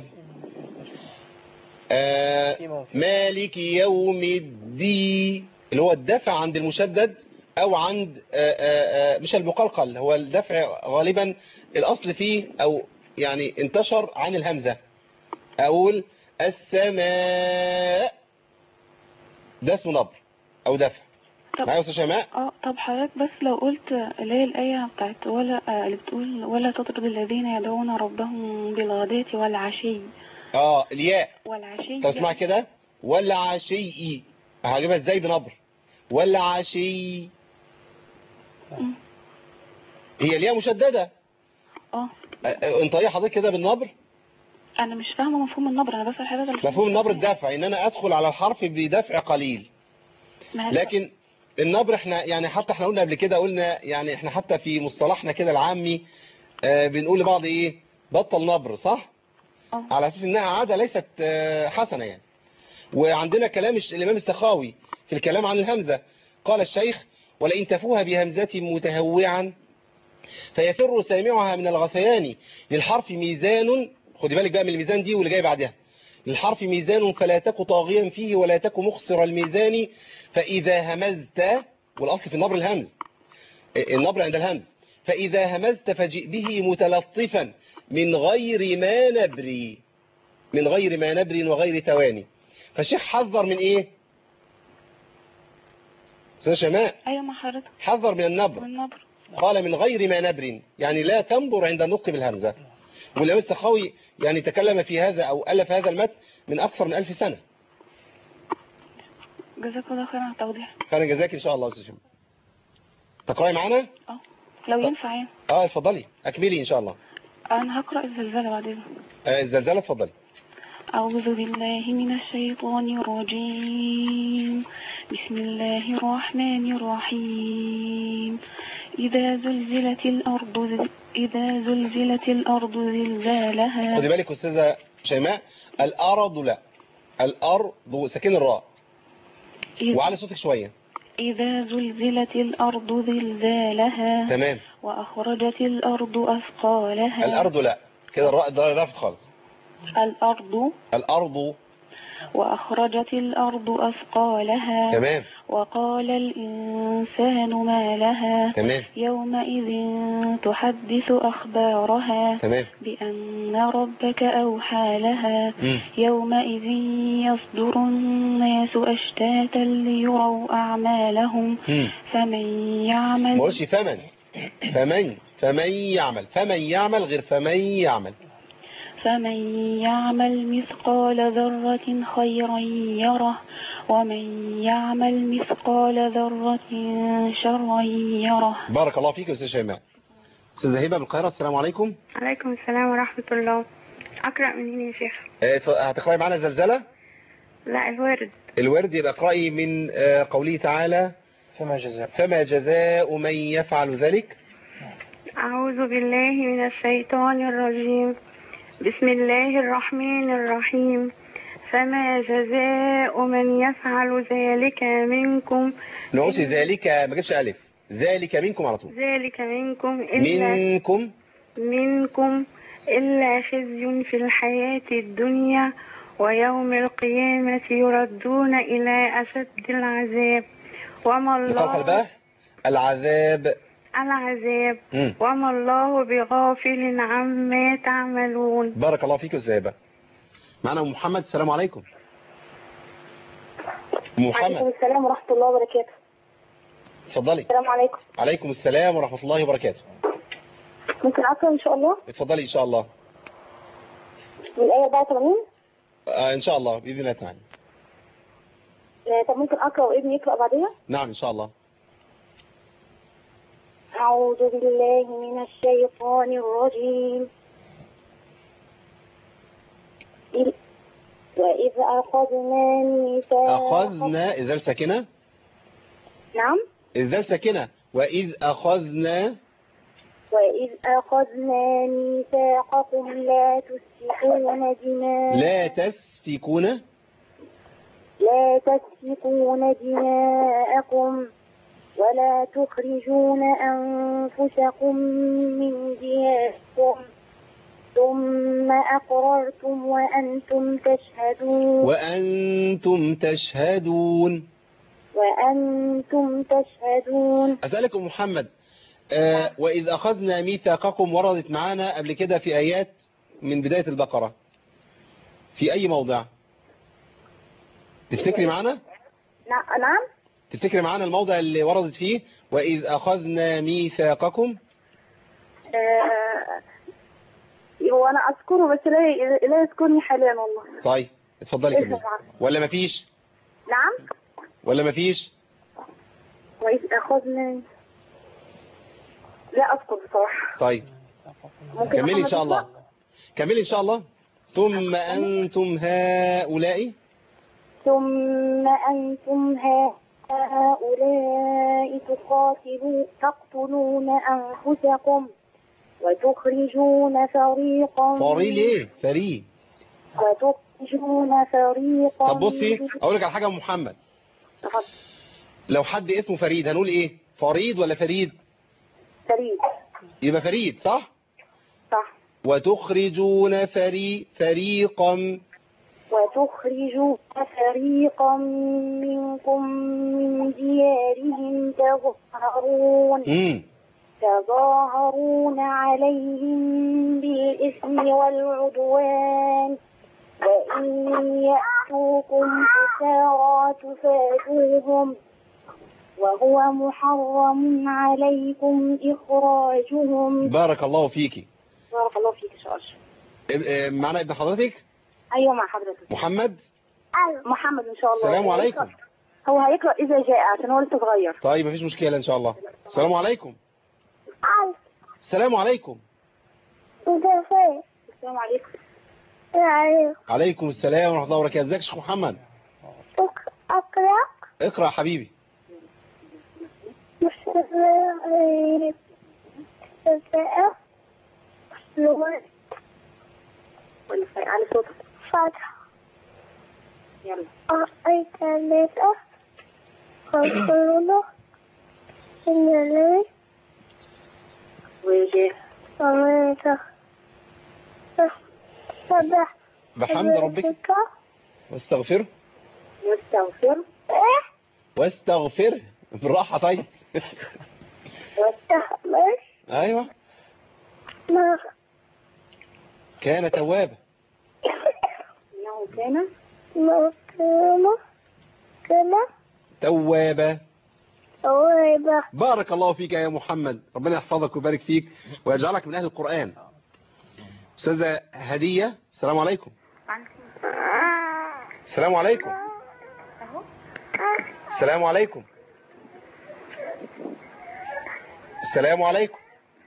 آه مالك يوم الدين اللي هو الدفع عند المشدد او عند آه آه آه مش المقلقل هو الدفع غالبا الاصل فيه او يعني انتشر عن الهمزة اقول السماء ده اسمه نبر او دفع طب معايا يا استاذ شيماء اه طب حضرتك بس لو قلت اللي هي الآية بتاعت ولا آه اللي بتقول ولا تطرد الذين يدعون ربهم بالغداة والعشي اه الياء والعشي طب اسمع كده ولا عشي هجيبها ازاي بنبر ولا عشي مم. هي الياء مشددة اه أ- أ- انطقيها حضرتك كده بالنبر انا مش فاهمه مفهوم النبر انا بسال حضرتك اللي مفهوم فاهمة. النبر الدفع ان انا ادخل على الحرف بدفع قليل ما هي- لكن النبر احنا يعني حتى احنا قلنا قبل كده قلنا يعني احنا حتى في مصطلحنا كده العامي آه بنقول لبعض ايه بطل نبر صح اه على اساس انها عادة ليست آه حسنة يعني وعندنا كلام الش- الامام السخاوي في الكلام عن الهمزة قال الشيخ ولئن تفوها بهمزة متهوعا فيفر سامعها من الغثيان للحرف ميزان خدي بالك بقى من الميزان دي واللي جاي بعدها للحرف ميزان فلا تك طاغيا فيه ولا تك مخسر الميزان فإذا همزت والأصل في النبر الهمز النبر عند الهمز فإذا همزت فجئ به متلطفا من غير ما نبري من غير ما نبر وغير ثواني فالشيخ حذر من ايه استاذ شماء ايوه مع حضرتك حذر من النبر والنبر قال من غير ما نبر يعني لا تنبر عند النطق بالهمزة والإمام السخاوي يعني تكلم في هذا أو ألف هذا المتن من أكثر من ألف سنة جزاك الله خير على التوضيح فأنا جزاك إن شاء الله أستاذ شماء تقرأي معانا؟ اه لو ينفع يعني اه اتفضلي أكملي إن شاء الله انا هقرا الزلزال بعدين آه الزلزال اتفضلي أعوذ بالله من الشيطان الرجيم بسم الله الرحمن الرحيم إذا زلزلت الأرض زل- إذا زلزلت الأرض زلزالها خدي بالك أستاذة شيماء الأرض لا الأرض ساكن الراء إذ- وعلى صوتك شوية إذا زلزلت الأرض زلزالها تمام وأخرجت الأرض أثقالها الأرض لا كده الراء ده رفض خالص الأرض الأرض وأخرجت الأرض أثقالها تمام وقال الإنسان ما لها تمام يومئذ تحدث أخبارها تمام بأن ربك أوحى لها مم. يومئذ يصدر الناس أشتاتا ليروا أعمالهم مم. فمن ما يعمل قولش فمن فمن فمن يعمل فمن يعمل غير فمن يعمل فمن يعمل مثقال ذرة خيرا يره ومن يعمل مثقال ذرة شرا يره بارك الله فيك يا استاذ شيماء استاذه هبه من القاهره السلام عليكم عليكم السلام ورحمة الله أقرأ من هنا يا شيخ آه، اتف- هتقراي معانا زلزله لا الورد الورد يبقى اقراي من آه، قوله تعالى فما جزاء فما جزاء من يفعل ذلك أعوذ بالله من الشيطان الرجيم بسم الله الرحمن الرحيم فما جزاء من يفعل ذلك منكم نقص ذلك ما جابش الف ذلك منكم على طول ذلك منكم إلا منكم منكم إلا خزي في الحياة الدنيا ويوم القيامة يردون إلى أشد العذاب وما نقال الله قلبه العذاب العذاب مم. وما الله بغافل عما تعملون بارك الله فيك يا استاذه هبه معنا أم محمد السلام عليكم أم عليكم محمد السلام ورحمة الله وبركاته اتفضلي السلام عليكم عليكم السلام ورحمه الله وبركاته ممكن أقرأ إن شاء الله اتفضلي ان شاء الله من الآية 84 آه ان شاء الله باذن الله تعالى آه، طب ممكن أقرأ وابني يقرأ بعديها نعم ان شاء الله أعوذ بالله من الشيطان الرجيم إذ- وإذ أخذنا ميثاق اخذنا اذا ساكنه نعم اذا ساكنه واذ اخذنا وإذ أخذنا ميثاقكم لا تسفكون دماء لا تسفكون لا تسفكون دماءكم ولا تخرجون أنفسكم من دياركم ثم أقررتم وأنتم تشهدون وانتم تشهدون وأنتم تشهدون اسالك ام محمد آه واذ اخذنا ميثاقكم وردت معانا قبل كده في ايات من بدايه البقره في اي موضع تفتكري معانا نع- نعم تفتكري معانا الموضع اللي وردت فيه واذ اخذنا ميثاقكم آه، هو هو انا اذكره بس لا لا يذكرني حاليا والله طيب اتفضلي إيه كملي طبعا. ولا مفيش نعم ولا مفيش وإذ أخذنا لا أذكر بصراحة طيب ممكن كملي ان محمد شاء الله يطلع؟ كملي ان شاء الله ثم انتم هؤلاء ثم أنتم هؤلاء تقاتلون تقتلون أنفسكم وتخرجون فريقا فري ليه فري وتخرجون فريقا طب بصي اقول لك على حاجه يا أم محمد اتفضل. لو حد اسمه فريد هنقول ايه فريد ولا فريد فريد يبقى فريد صح صح وتخرجون فري فريقا وتخرجون فريقا منكم من ديارهم تظهرون امم تظاهرون عليهم بالإثم والعدوان وإن يأتوكم أسارى تفادوهم وهو محرم عليكم إخراجهم بارك الله فيكي بارك الله فيك إن شاء الله اب- اه، معنا ابن حضرتك أيوة مع حضرتك محمد محمد إن شاء الله السلام عليكم هو هيقرأ إذا جاء عشان هو لسه صغير طيب مفيش مشكله ان شاء الله السلام عليكم السلام عليكم السلام عليكم عليكم السلام ورحمه الله وبركاته ازيك يا شيخ محمد أقرأ اقرا يا حبيبي على صوتك فتح يلا أعطيت لك خلقنا إن لي ويجي وميت سبح بحمد ربك واستغفره واستغفر واستغفره بالراحه طيب واستحمل ايوه ما كان توابا إنه كان مكرمة كما توابا أويبة بارك الله فيك يا محمد ربنا يحفظك ويبارك فيك ويجعلك من أهل القرآن أستاذة هدية السلام عليكم السلام عليكم السلام عليكم السلام عليكم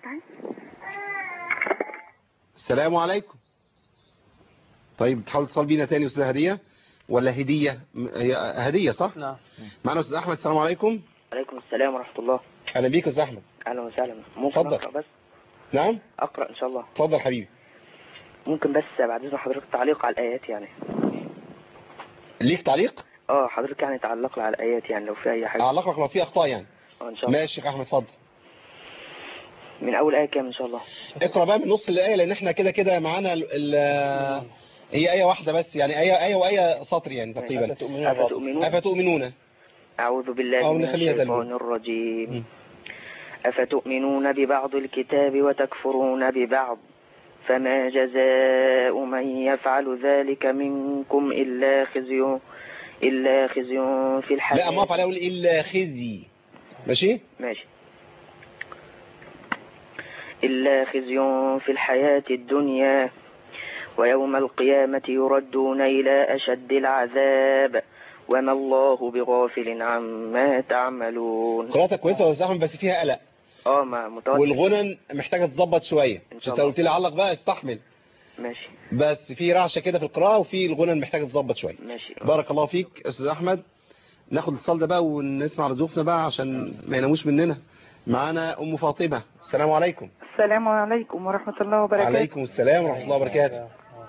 السلام عليكم طيب تحاول تتصل بينا تاني أستاذة هدية ولا هدية م- هي هدية صح نعم معنا أستاذ أحمد السلام عليكم عليكم السلام ورحمة الله أهلا بيك يا أستاذ أحمد أهلا وسهلا ممكن اتفضل. أقرأ بس نعم أقرأ إن شاء الله اتفضل حبيبي ممكن بس بعد إذن حضرتك تعليق على الآيات يعني ليك تعليق اه حضرتك يعني تعلق لي على الآيات يعني لو في أي حاجة اعلق لك لو في اخطاء يعني اه إن شاء الله ماشي يا شيخ احمد اتفضل من أول آية كام إن شاء الله اقرا بقى من نص الايه لان احنا كده كده معانا ال- ال- هي ايه واحده بس يعني ايه ايه وايه سطر يعني تقريبا أفتؤمنون افتؤمنون أعوذ بالله أو من نخليها الشيطان تلوين. الرجيم مم. أفتؤمنون ببعض الكتاب وتكفرون ببعض فما جزاء من يفعل ذلك منكم إلا خزي إلا خزي في الحياة لا ما عليه اقول الا خزي ماشي ماشي إلا خزي في الحياة الدنيا ويوم القيامة يردون إلى أشد العذاب وما الله بغافل عما تعملون قراءتك كويسه يا استاذ احمد بس فيها قلق اه ما متوتر والغنن محتاجه تظبط شويه إن انت شاء الله. قلت لي علق بقى استحمل ماشي بس في رعشه كده في القراءه وفي الغنن محتاجه تظبط شويه ماشي بارك الله فيك يا استاذ احمد ناخد الاتصال ده بقى ونسمع لضيوفنا بقى عشان ما يناموش مننا معانا ام فاطمه السلام عليكم السلام عليكم ورحمة الله وبركاته عليكم السلام ورحمه الله وبركاته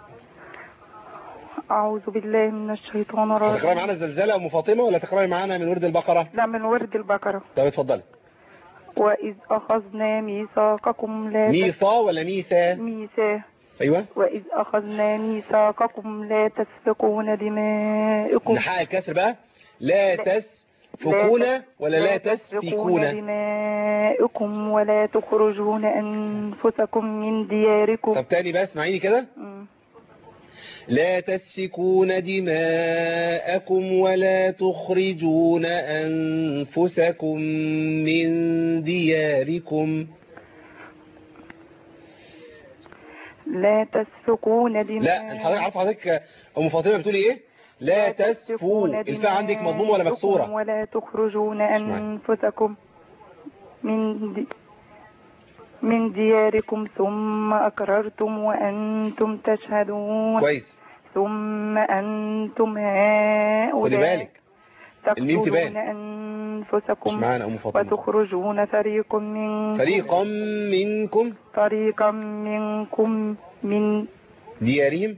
أعوذ بالله من الشيطان هتقراي الرجيم معانا الزلزال ام فاطمه ولا تقراي معانا من ورد البقره لا من ورد البقرة طب اتفضلي وإذ أخذنا ميثاقكم لا تس- ميثا ولا ميثا ميثا ايوه وإذ أخذنا ميثاقكم لا تسفكون دماءكم نحقق الكسر بقى لا تسفكون ولا لا تسفكون دماءكم ولا تخرجون أنفسكم من دياركم طب تاني بقى اسمعيني كده مم. لا تسفكون دماءكم ولا تخرجون أنفسكم من دياركم لا تسفكون دماء لا حضرتك عارف حضرتك ام فاطمه بتقولي ايه لا تسفوا الفاء عندك مضمومه ولا مكسوره ولا تخرجون أنفسكم من دي من دياركم ثم أقررتم وأنتم تشهدون كويس ثم أنتم هؤلاء خدي بالك الميم تقتلون تبان. مش أنفسكم معانا ام فاطمه وتخرجون فريق منكم فريقا منكم فريقا منكم من ديارهم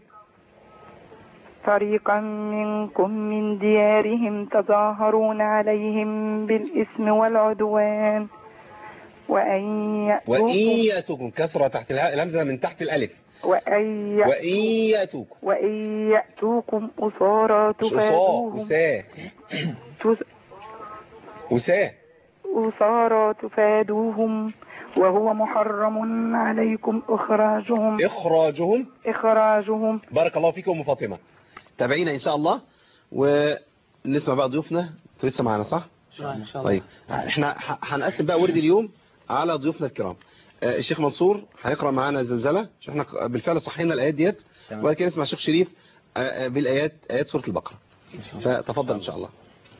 فريقا منكم من ديارهم تظاهرون عليهم بالإثم والعدوان وأن وإن يأتوكم يأتوكم كسرة تحت الها- الهمزة من تحت الألف وأن يأ- وإن يأتوكم وإن يأتوكم أسارى مش أصاء تفادوهم وساه تس- وساه أسارى تفادوهم وهو محرم عليكم إخراجهم إخراجهم إخراجهم بارك الله فيكم أم فاطمة تابعينا إن شاء الله ونسمع بقى ضيوفنا انتوا لسه معانا صح؟ إن شاء الله طيب احنا ح- هنقسم بقى ورد اليوم على ضيوفنا الكرام آه، الشيخ منصور هيقرأ معانا زلزلة عشان احنا بالفعل صحينا الآيات ديت تمام. وبعد كده نسمع الشيخ شريف آه، آه، بالآيات آيات سورة البقرة فتفضل إن شاء الله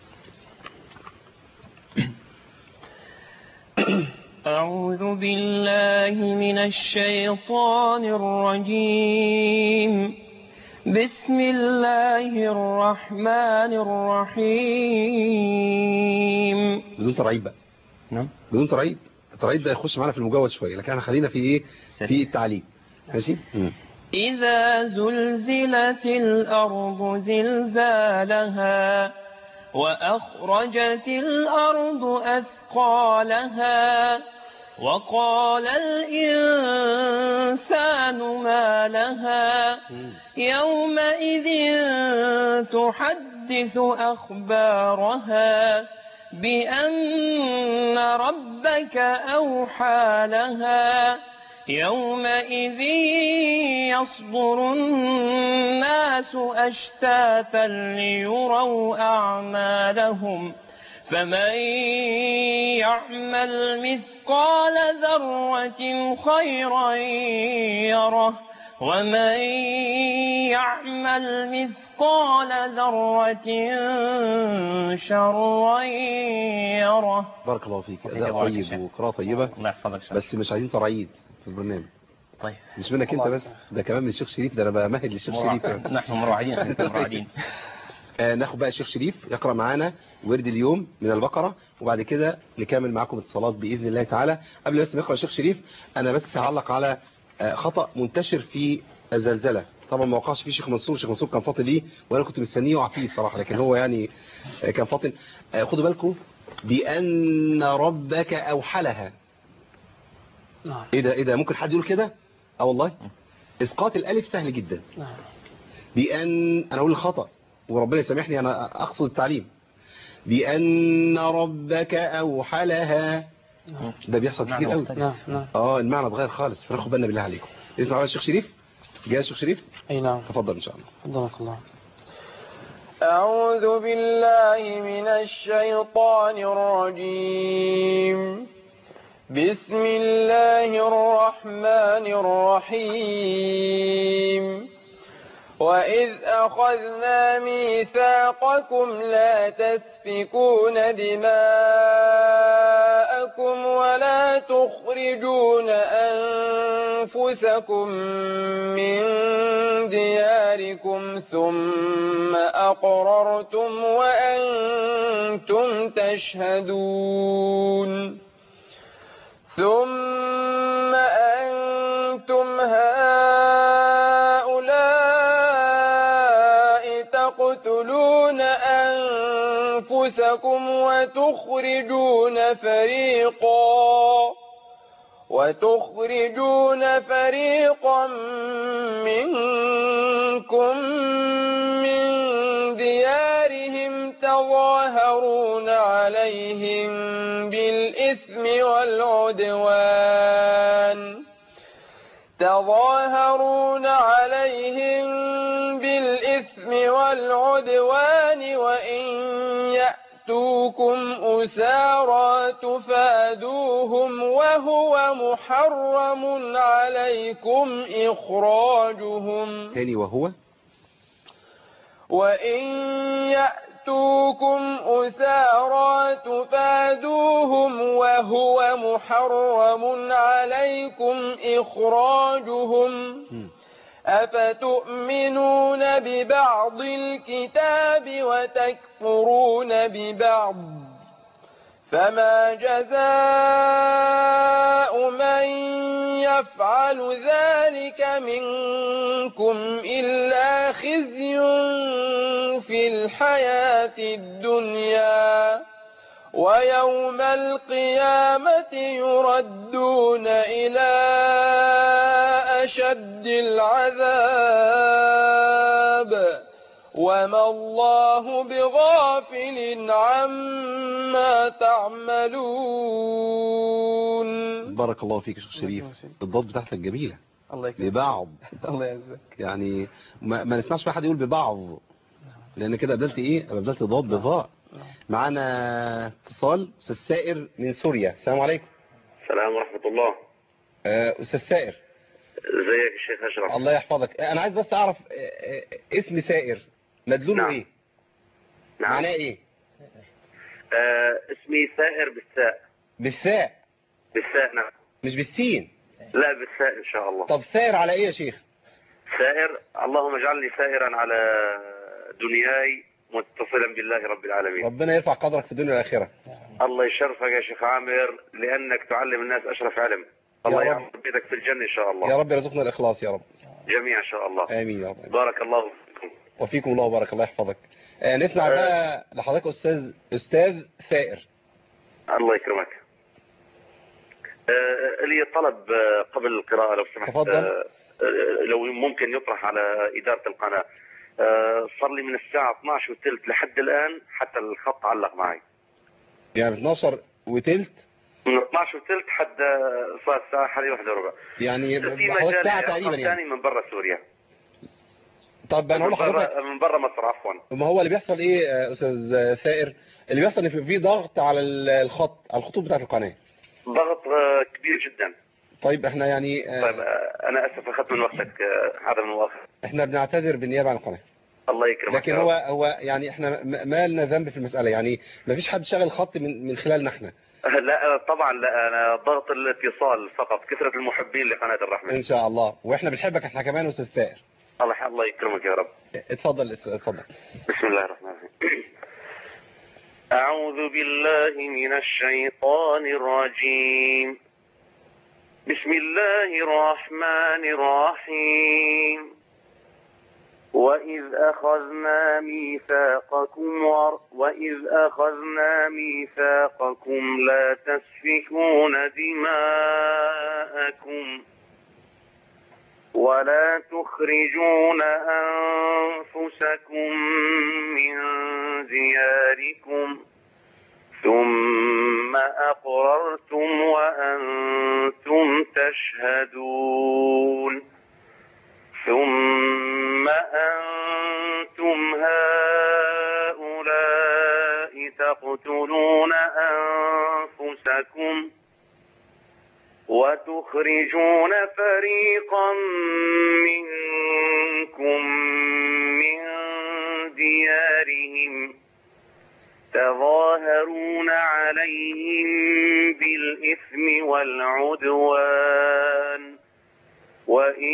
أعوذ بالله من الشيطان الرجيم بسم الله الرحمن الرحيم بدون ترعيد بقى نعم بدون ترعيد الترعيد ده يخش معانا في المجود شوية لكن احنا خلينا في ايه في التعليم ماشي مم. إذا زلزلت الأرض زلزالها وأخرجت الأرض أثقالها وقال الإنسان ما لها يومئذ تحدث أخبارها بأن ربك أوحى لها يومئذ يصدر الناس أشتاتا ليروا أعمالهم فمن يعمل مثقال ذرة خيرا يره ومن يعمل مثقال ذرة شرا يره بارك الله فيك وفيك اداء بارك يا طيب شيخ. وقراءة طيبة الله يحفظك شيخ. بس مش عايزين ترعيد في البرنامج طيب مش منك انت بس ده كمان من الشيخ شريف ده انا بمهد للشيخ شريف مروع- نحن مروعدين احنا مروعدين آه ناخد بقى الشيخ شريف يقرأ معانا ورد اليوم من البقرة وبعد كده نكمل معاكم اتصالات بإذن الله تعالى قبل بس ما يقرأ الشيخ شريف أنا بس هعلق على آه خطأ منتشر في الزلزلة طبعا ما وقعش فيه شيخ منصور شيخ منصور كان فاطن ليه وانا كنت مستنيه يقع فيه بصراحة لكن هو يعني آه كان فاطن آه خدوا بالكم بأن ربك أوحلها نعم ايه ده ايه ده ممكن حد يقول كده اه والله اسقاط الالف سهل جدا نعم بأن أنا أقول الخطأ وربنا يسامحني أنا أقصد التعليم بأن ربك أوحى لها ده بيحصل معنى كتير قوي مختلف. نعم نعم اه المعنى اتغير خالص فناخد بالنا بالله عليكم اسمع بقى الشيخ شريف جاهز الشيخ شريف أي نعم تفضل إن شاء الله فضلك الله أعوذ بالله من الشيطان الرجيم بسم الله الرحمن الرحيم وإذ أخذنا ميثاقكم لا تسفكون دماءكم ولا تخرجون أنفسكم من دياركم ثم أقررتم وأنتم تشهدون ثم أنتم هؤلاء تقتلون أنفسكم وتخرجون فريقا وتخرجون فريقا منكم من ديارهم تظاهرون عليهم بالإثم والعدوان تظاهرون عليهم بالإثم والعدوان وإن يأتوكم يأتوكم أسارى تفادوهم وهو محرم عليكم إخراجهم تاني وهو وإن يأتوكم أسارى تفادوهم وهو محرم عليكم إخراجهم مم. أفتؤمنون ببعض الكتاب وتكفرون ببعض فما جزاء من يفعل ذلك منكم إلا خزي في الحياة الدنيا ويوم القيامة يردون إلى أشد العذاب وما الله بغافل عما تعملون بارك الله فيك يا شيخ شريف الضاد بتاعتك جميلة الله يكرمك ببعض الله يعزك يعني ما, ما نسمعش بقى حد يقول ببعض لان كده بدلت ايه بدلت ضاد بضاء معانا اتصال استاذ سائر من سوريا السلام عليكم السلام ورحمة الله آه، استاذ سائر ازيك الشيخ أشرف الله يحفظك انا عايز بس اعرف آه، آه، اسم سائر مدلوله نعم. ايه نعم معناه ايه آه اسمي سائر بالساء بالثاء بالساء نعم مش بالسين لا بالساء إن شاء الله طب سائر على ايه يا شيخ سائر اللهم اجعلني سائرا على دنياي متصلا بالله رب العالمين ربنا يرفع قدرك في الدنيا والاخره الله يشرفك يا شيخ عامر لأنك تعلم الناس أشرف علم الله رب. يعمر بيدك في الجنة إن شاء الله يا رب يرزقنا الاخلاص يا رب جميعا إن شاء الله امين يا رب بارك الله فيكم وفيكم الله وبارك الله يحفظك آه، نسمع بقى لحضرتك استاذ استاذ ثائر الله يكرمك آه، لي طلب آه، قبل القراءة لو سمحت تفضل. آه، آه، لو ممكن يطرح على إدارة القناة آه، صار لي من الساعة 12 وثلث لحد الآن حتى الخط علق معي يعني 12 وتلت من 12 وثلث حد آه، صار الساعة حوالي واحدة وربع يعني في حضرتك مجال ساعة رقم تقريبا يعني ثاني من برا سوريا طب انا من اقول لحضرتك برا من برا مصر عفوا ما هو اللي بيحصل ايه يا استاذ ثائر اللي بيحصل ان في- في ضغط على ال- الخط على الخطوط بتاعت القناه ضغط آه، كبير جدا طيب احنا يعني آه، طيب آه، أنا أسف أخذت من وقتك آه، هذا من مؤاخذة احنا بنعتذر بالنيابه عن القناه الله يكرمك لكن يا رب. هو هو يعني احنا م- ما لنا ذنب في المساله يعني ما فيش حد شغل خط من من خلالنا احنا لا طبعا لا انا ضغط الاتصال فقط كثره المحبين لقناه الرحمه ان شاء الله واحنا بنحبك احنا كمان استاذ ثائر الله الله يكرمك يا رب اتفضل اتفضل بسم الله الرحمن الرحيم اعوذ بالله من الشيطان الرجيم بسم الله الرحمن الرحيم وإذ أخذنا ميثاقكم ور... وإذ أخذنا ميثاقكم لا تسفكون دماءكم ولا تخرجون أنفسكم من دياركم ثم أقررتم وأنتم تشهدون ثم أنتم هؤلاء تقتلون أنفسكم وتخرجون فريقا منكم من ديارهم تظاهرون عليهم بالإثم والعدوان وإن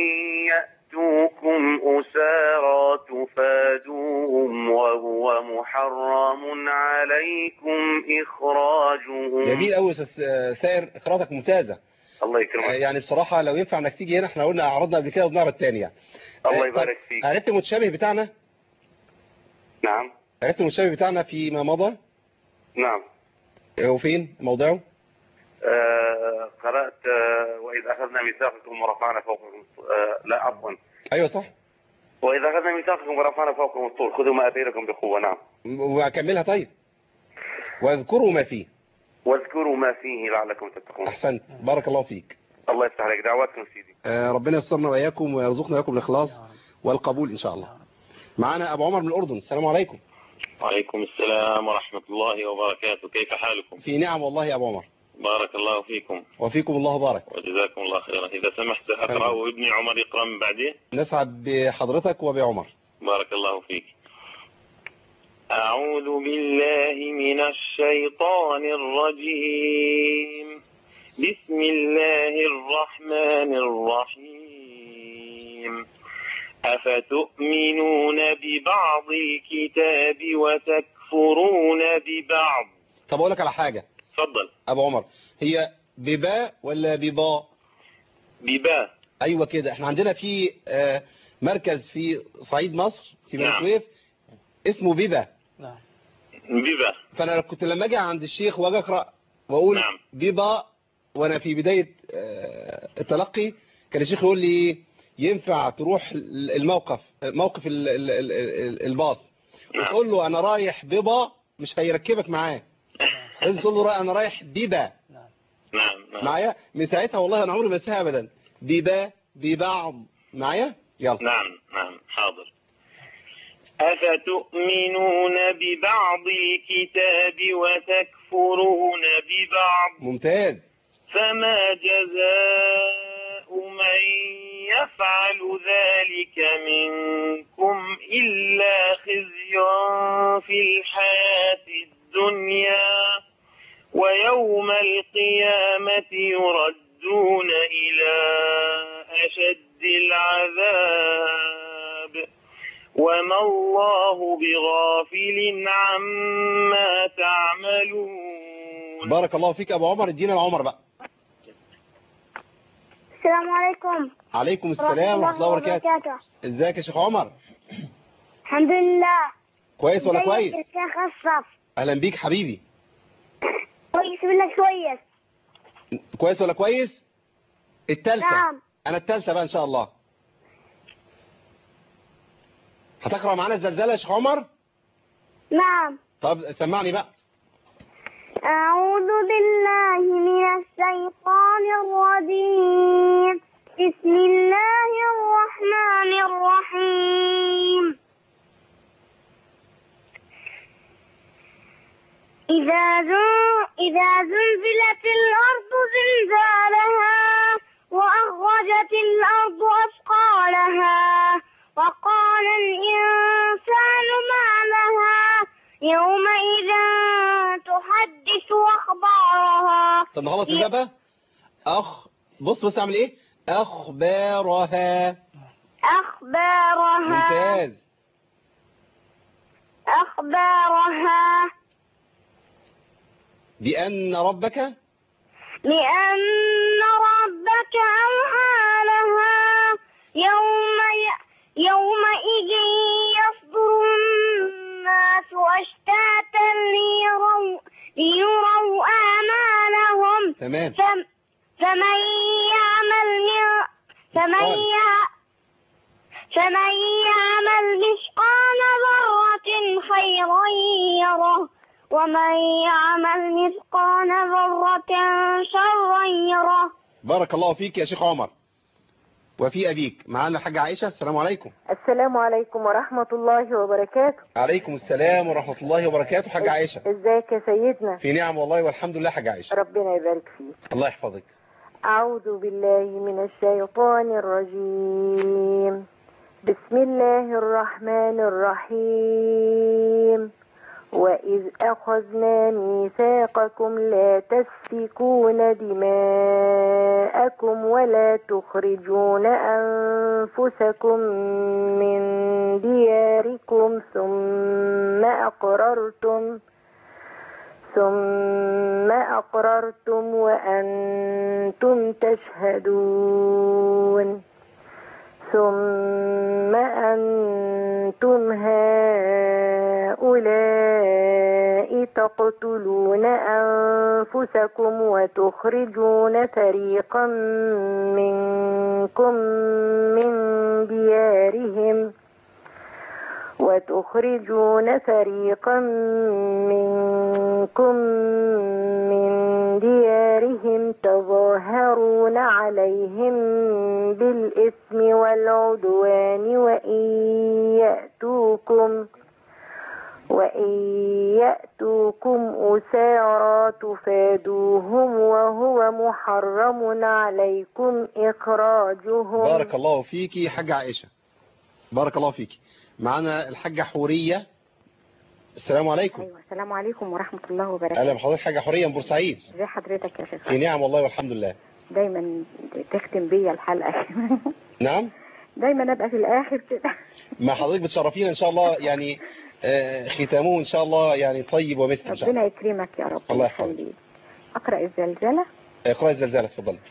يأتوكم أسارى تفادوهم وهو محرم عليكم إخراجهم جميل قوي استاذ آه، ثائر قراءتك ممتازه الله آه، يكرمك يعني بصراحه لو ينفع انك تيجي هنا احنا قلنا عرضنا قبل كده وبنعرض تاني يعني الله آه، يبارك طب فيك عرفت المتشابه بتاعنا نعم عرفت المتشابه بتاعنا فيما مضى نعم هو فين موضعه آه قرأت آه وإذ أخذنا ميثاقكم ورفعنا فوقكم آه لا عفوا ايوه صح وإذ أخذنا ميثاقكم ورفعنا فوقكم الطور خذوا ما أتيناكم بقوة نعم واكملها طيب واذكروا ما فيه واذكروا ما فيه لعلكم تتقون احسنت بارك الله فيك الله يفتح عليك دعواتكم سيدي آه، ربنا ييسرنا واياكم ويرزقنا واياكم الاخلاص والقبول ان شاء الله معانا ابو عمر من الاردن السلام عليكم وعليكم السلام ورحمة الله وبركاته كيف حالكم في نعم والله يا أبو عمر بارك الله فيكم وفيكم الله بارك وجزاكم الله خيرا إذا سمحت أقرأ وابني عمر يقرأ من بعدي نسعد بحضرتك وبعمر بارك الله فيك أعوذ بالله من الشيطان الرجيم بسم الله الرحمن الرحيم أفتؤمنون ببعض الكتاب وتكفرون ببعض طب أقول لك على حاجة تفضل أبو عمر هي بباء ولا بباء بباء أيوة كده احنا عندنا في آه، مركز في صعيد مصر في بني نعم. سويف اسمه بيبا بباء فانا كنت لما اجي عند الشيخ واجي اقرا واقول نعم. بيبا وانا في بدايه آه، التلقي كان الشيخ يقول لي ينفع تروح الموقف موقف ال- ال- ال- ال- الباص وتقول له انا رايح بيبا مش هيركبك معاه لازم تقول له را- انا رايح بيبا نعم نعم معايا من ساعتها والله انا عمري ما انساها ابدا بيبا ببعض معايا يلا نعم نعم حاضر أفتؤمنون ببعض الكتاب وتكفرون ببعض ممتاز فما جزاء من يفعل ذلك منكم إلا خزي في الحياة الدنيا ويوم القيامة يردون إلى أشد العذاب وما الله بغافل عما تعملون بارك الله فيك يا ابو عمر ادينا العمر بقى السلام عليكم عليكم السلام ورحمه الله وبركاته ازيك يا شيخ عمر الحمد لله كويس ولا ازيك كويس يا شيخ أشرف اهلا بيك حبيبي كويس منك كويس كويس ولا كويس التالتة نعم. انا التالتة بقى ان شاء الله هتقرأ معانا الزلزال يا شيخ عمر نعم طب سمعني بقى أعوذ بالله من الشيطان الرجيم بسم الله الرحمن الرحيم إذا زل- إذا زلزلت الأرض زلزالها وأخرجت الأرض أثقالها وقال الإنسان ما لها يومئذ تحدث أخبارها طب نخلص الباب بقى اخ بص بص اعمل ايه اخبارها أخبارها ممتاز أخبارها بأن ربك لأن ربك أوحى لها يوم ي... يومئذ يصدر الناس أشتاتا ليروا, ليروا أعمالهم تمام فم... فمن يعمل من... فمن ي... فمن يعمل مثقال ذرة خيرا يره ومن يعمل مثقال ذرة شرا يره بارك الله فيك يا شيخ عمر وفي أبيك معانا الحاجة عائشة السلام عليكم السلام عليكم ورحمة الله وبركاته عليكم السلام ورحمة الله وبركاته حاجة عائشة ازيك يا سيدنا في نعم والله والحمد لله حاجة عائشة ربنا يبارك فيك الله يحفظك أعوذ بالله من الشيطان الرجيم بسم الله الرحمن الرحيم وإذ أخذنا ميثاقكم لا تسفكون دماءكم ولا تخرجون أنفسكم من دياركم ثم أقررتم ثم أقررتم وأنتم تشهدون ثم أنتم هؤلاء تقتلون أنفسكم وتخرجون فريقا منكم من ديارهم وتخرجون فريقا منكم من ديارهم تظاهرون عليهم بالإثم والعدوان وإن يأتوكم وإن يأتوكم أسارى تفادوهم وهو محرم عليكم إخراجهم بارك الله فيكي حاجة عائشة بارك الله فيكي معانا الحاجة حورية السلام عليكم أيوة السلام عليكم ورحمة الله أهلا وبركاته بحضرتك حاجة حورية من بورسعيد ازي حضرتك يا شيخ في نعم والله والحمد لله دايما تختم بيا الحلقة نعم دايما أبقى في الآخر كده مع حضرتك بتشرفينا إن شاء الله يعني آه، ختامه إن شاء الله يعني طيب ومسك إن شاء الله ربنا يكرمك يا رب الله يحفظك. ويخليك. أقرأ الزلزلة اقرأي الزلزال اتفضلي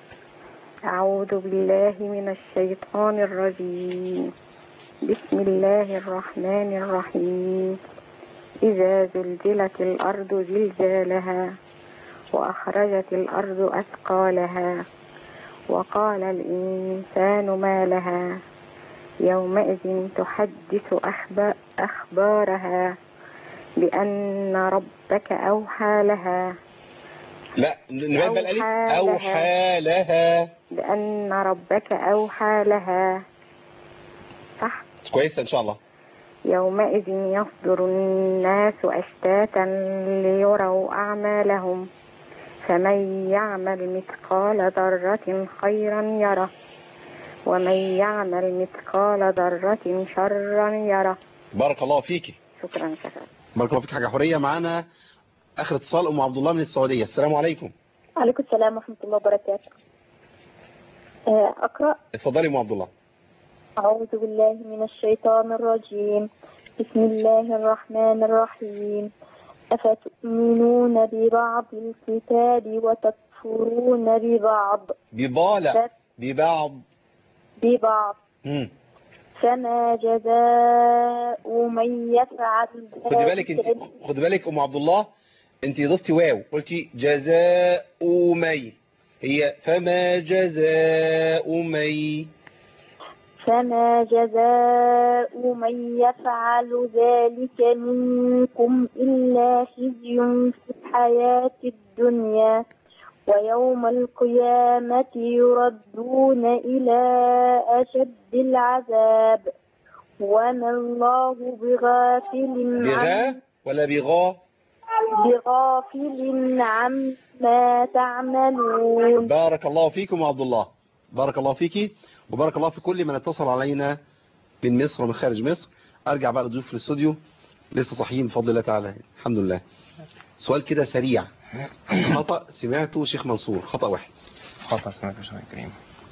أعوذ بالله من الشيطان الرجيم بسم الله الرحمن الرحيم إذا زلزلت الأرض زلزالها وأخرجت الأرض أثقالها وقال الإنسان ما لها يومئذ تحدث أخب- أخبارها بأن ربك أوحى لها لا نبات بقى الألف أوحى أوحى لها بأن ربك أوحى لها صح كويسة إن شاء الله يومئذ يصدر الناس أشتاتا ليروا أعمالهم فمن يعمل مثقال ذرة خيرا يره ومن يعمل مثقال ذرة شرا يره بارك الله فيكي شكرا شكرا بارك الله فيك حاجة حورية معانا آخر اتصال أم عبد الله من السعودية السلام عليكم عليكم السلام ورحمة الله وبركاته آه، أقرأ اتفضلي أم عبد الله أعوذ بالله من الشيطان الرجيم بسم الله الرحمن الرحيم أفتؤمنون ببعض الكتاب وتكفرون ببعض بضالة ببعض ببعض مم. فما جزاء من يفعل خدي بالك انت خدي بالك ام عبد الله انت ضفتي واو قلتي جزاء مي هي فما جزاء مي فما جزاء من يفعل ذلك منكم إلا خزي في الحياة الدنيا ويوم القيامة يردون إلى أشد العذاب وما الله بغافل بغا عم ولا بغا بغافل عما تعملون بارك الله فيكم يا عبد الله بارك الله فيكي وبارك الله في كل من اتصل علينا من مصر ومن خارج مصر ارجع بقى لضيوف في الاستوديو لسه صحيين بفضل الله تعالى الحمد لله سؤال كده سريع خطأ سمعته شيخ منصور خطأ واحد خطأ سمعت يا شيخ كريم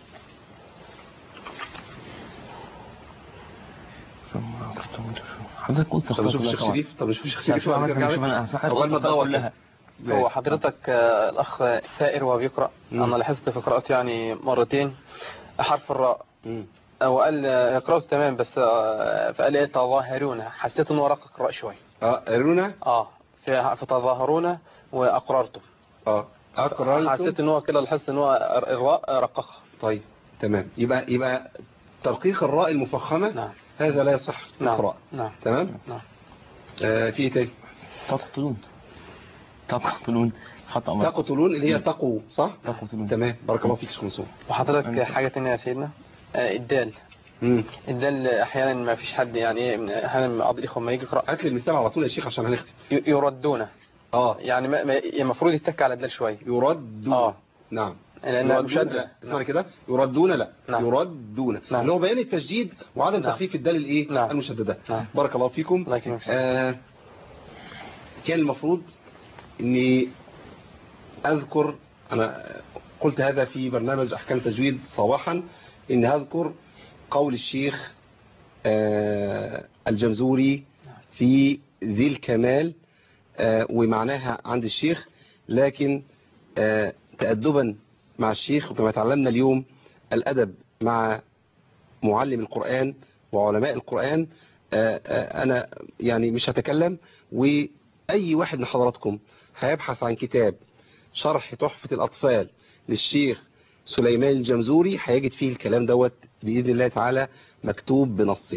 حضرتك قلت طب نشوف الشيخ شريف طب نشوف الشيخ شريف شوف وبعد كده شوف نرجع انا لك. صح عقبال ما تدور كده. هو حضرتك آه، الأخ سائر وهو بيقرأ أنا لاحظت في قراءتي يعني مرتين حرف الراء هو قال آه، قراءته تمام بس آه، فقال ايه تظاهرون حسيت انه رقق الراء شوية اه قرونا اه في فتظاهرون واقررتم اه اقررتم حسيت ان هو كده لاحظت ان هو الراء رققها طيب تمام يبقى يبقى ترقيق الراء المفخمة نعم. هذا لا يصح في نعم. القراءة نعم تمام نعم آه في إيه تاني تقتلون تقتلون خطأ مرة. تقتلون اللي هي تقوا صح تقتلون تمام بارك الله فيك شيخ منصور وحضرتك حاجة تانية يا سيدنا آه، الدال مم. الدال احيانا ما فيش حد يعني ايه من- احيانا بعض الاخوه ما يجي يقرا هات لي المثال على طول يا شيخ عشان هنختم ي- يردون اه يعني ما- ما- المفروض يتك على الدال شويه يردون اه نعم لان يردون مشدد لا اسمعني كده يردون لا نعم. يردون نعم. اللي هو بيان التشديد وعدم نعم. تخفيف الدال الايه نعم. المشدده نعم. بارك الله فيكم الله يكرمك آه كان المفروض اني اذكر انا قلت هذا في برنامج احكام التجويد صباحا اني هذكر قول الشيخ آه الجمزوري في ذي الكمال آه ومعناها عند الشيخ لكن آه تأدبا مع الشيخ وكما تعلمنا اليوم الأدب مع معلم القرآن وعلماء القرآن آه آه أنا يعني مش هتكلم وأي واحد من حضراتكم هيبحث عن كتاب شرح تحفة الأطفال للشيخ سليمان الجمزوري هيجد فيه الكلام دوت بإذن الله تعالى مكتوب بنصه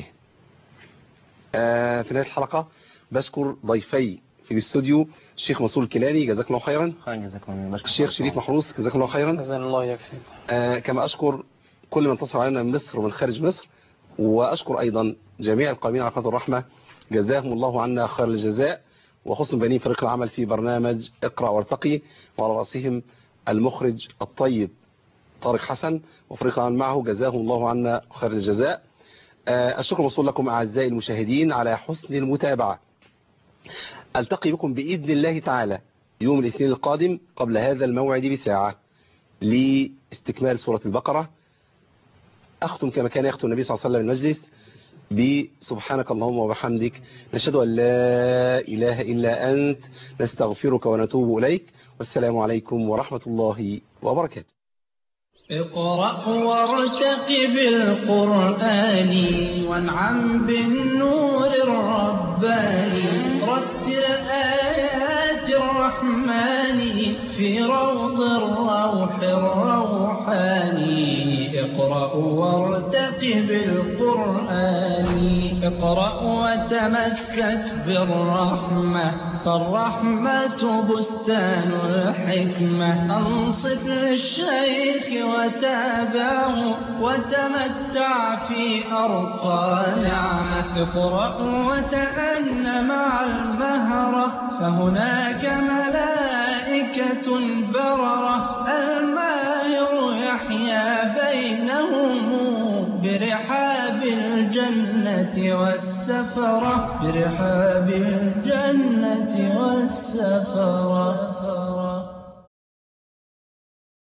آه في نهاية الحلقة بشكر ضيفي في الاستوديو الشيخ منصور الكيلاني جزاك الله خيرا خير جزاكم الله بشكر الشيخ شريف محروس جزاك الله خيرا جزاك الله يكسب آه كما أشكر كل من اتصل علينا من مصر ومن خارج مصر وأشكر أيضا جميع القائمين على قناة الرحمة جزاهم الله عنا خير الجزاء وخصم بنين فريق العمل في برنامج اقرأ وارتقي وعلى رأسهم المخرج الطيب طارق حسن وفريق العمل معه جزاهم الله عنا خير الجزاء آه، الشكر موصول لكم أعزائي المشاهدين على حسن المتابعة ألتقي بكم بإذن الله تعالى يوم الاثنين القادم قبل هذا الموعد بساعة لاستكمال سورة البقرة أختم كما كان يختم النبي صلى الله عليه وسلم المجلس بسبحانك اللهم وبحمدك نشهد أن لا إله إلا أنت نستغفرك ونتوب إليك والسلام عليكم ورحمة الله وبركاته اقرأ وارتقب القرآن وانعم بالنور الرباني رتل آيات الرحمن في روض الروح الروحاني اقرأ وارتقب القرآن اقرأ وتمسك بالرحمة فالرحمة بستان الحكمة أنصت للشيخ وتابعه وتمتع في أرقى نعمة اقرأ وتأن مع المهرة فهناك ملائكة بررة الماهر يحيا بينهم برحاب الجنة والسفرة برحاب الجنة والسفرة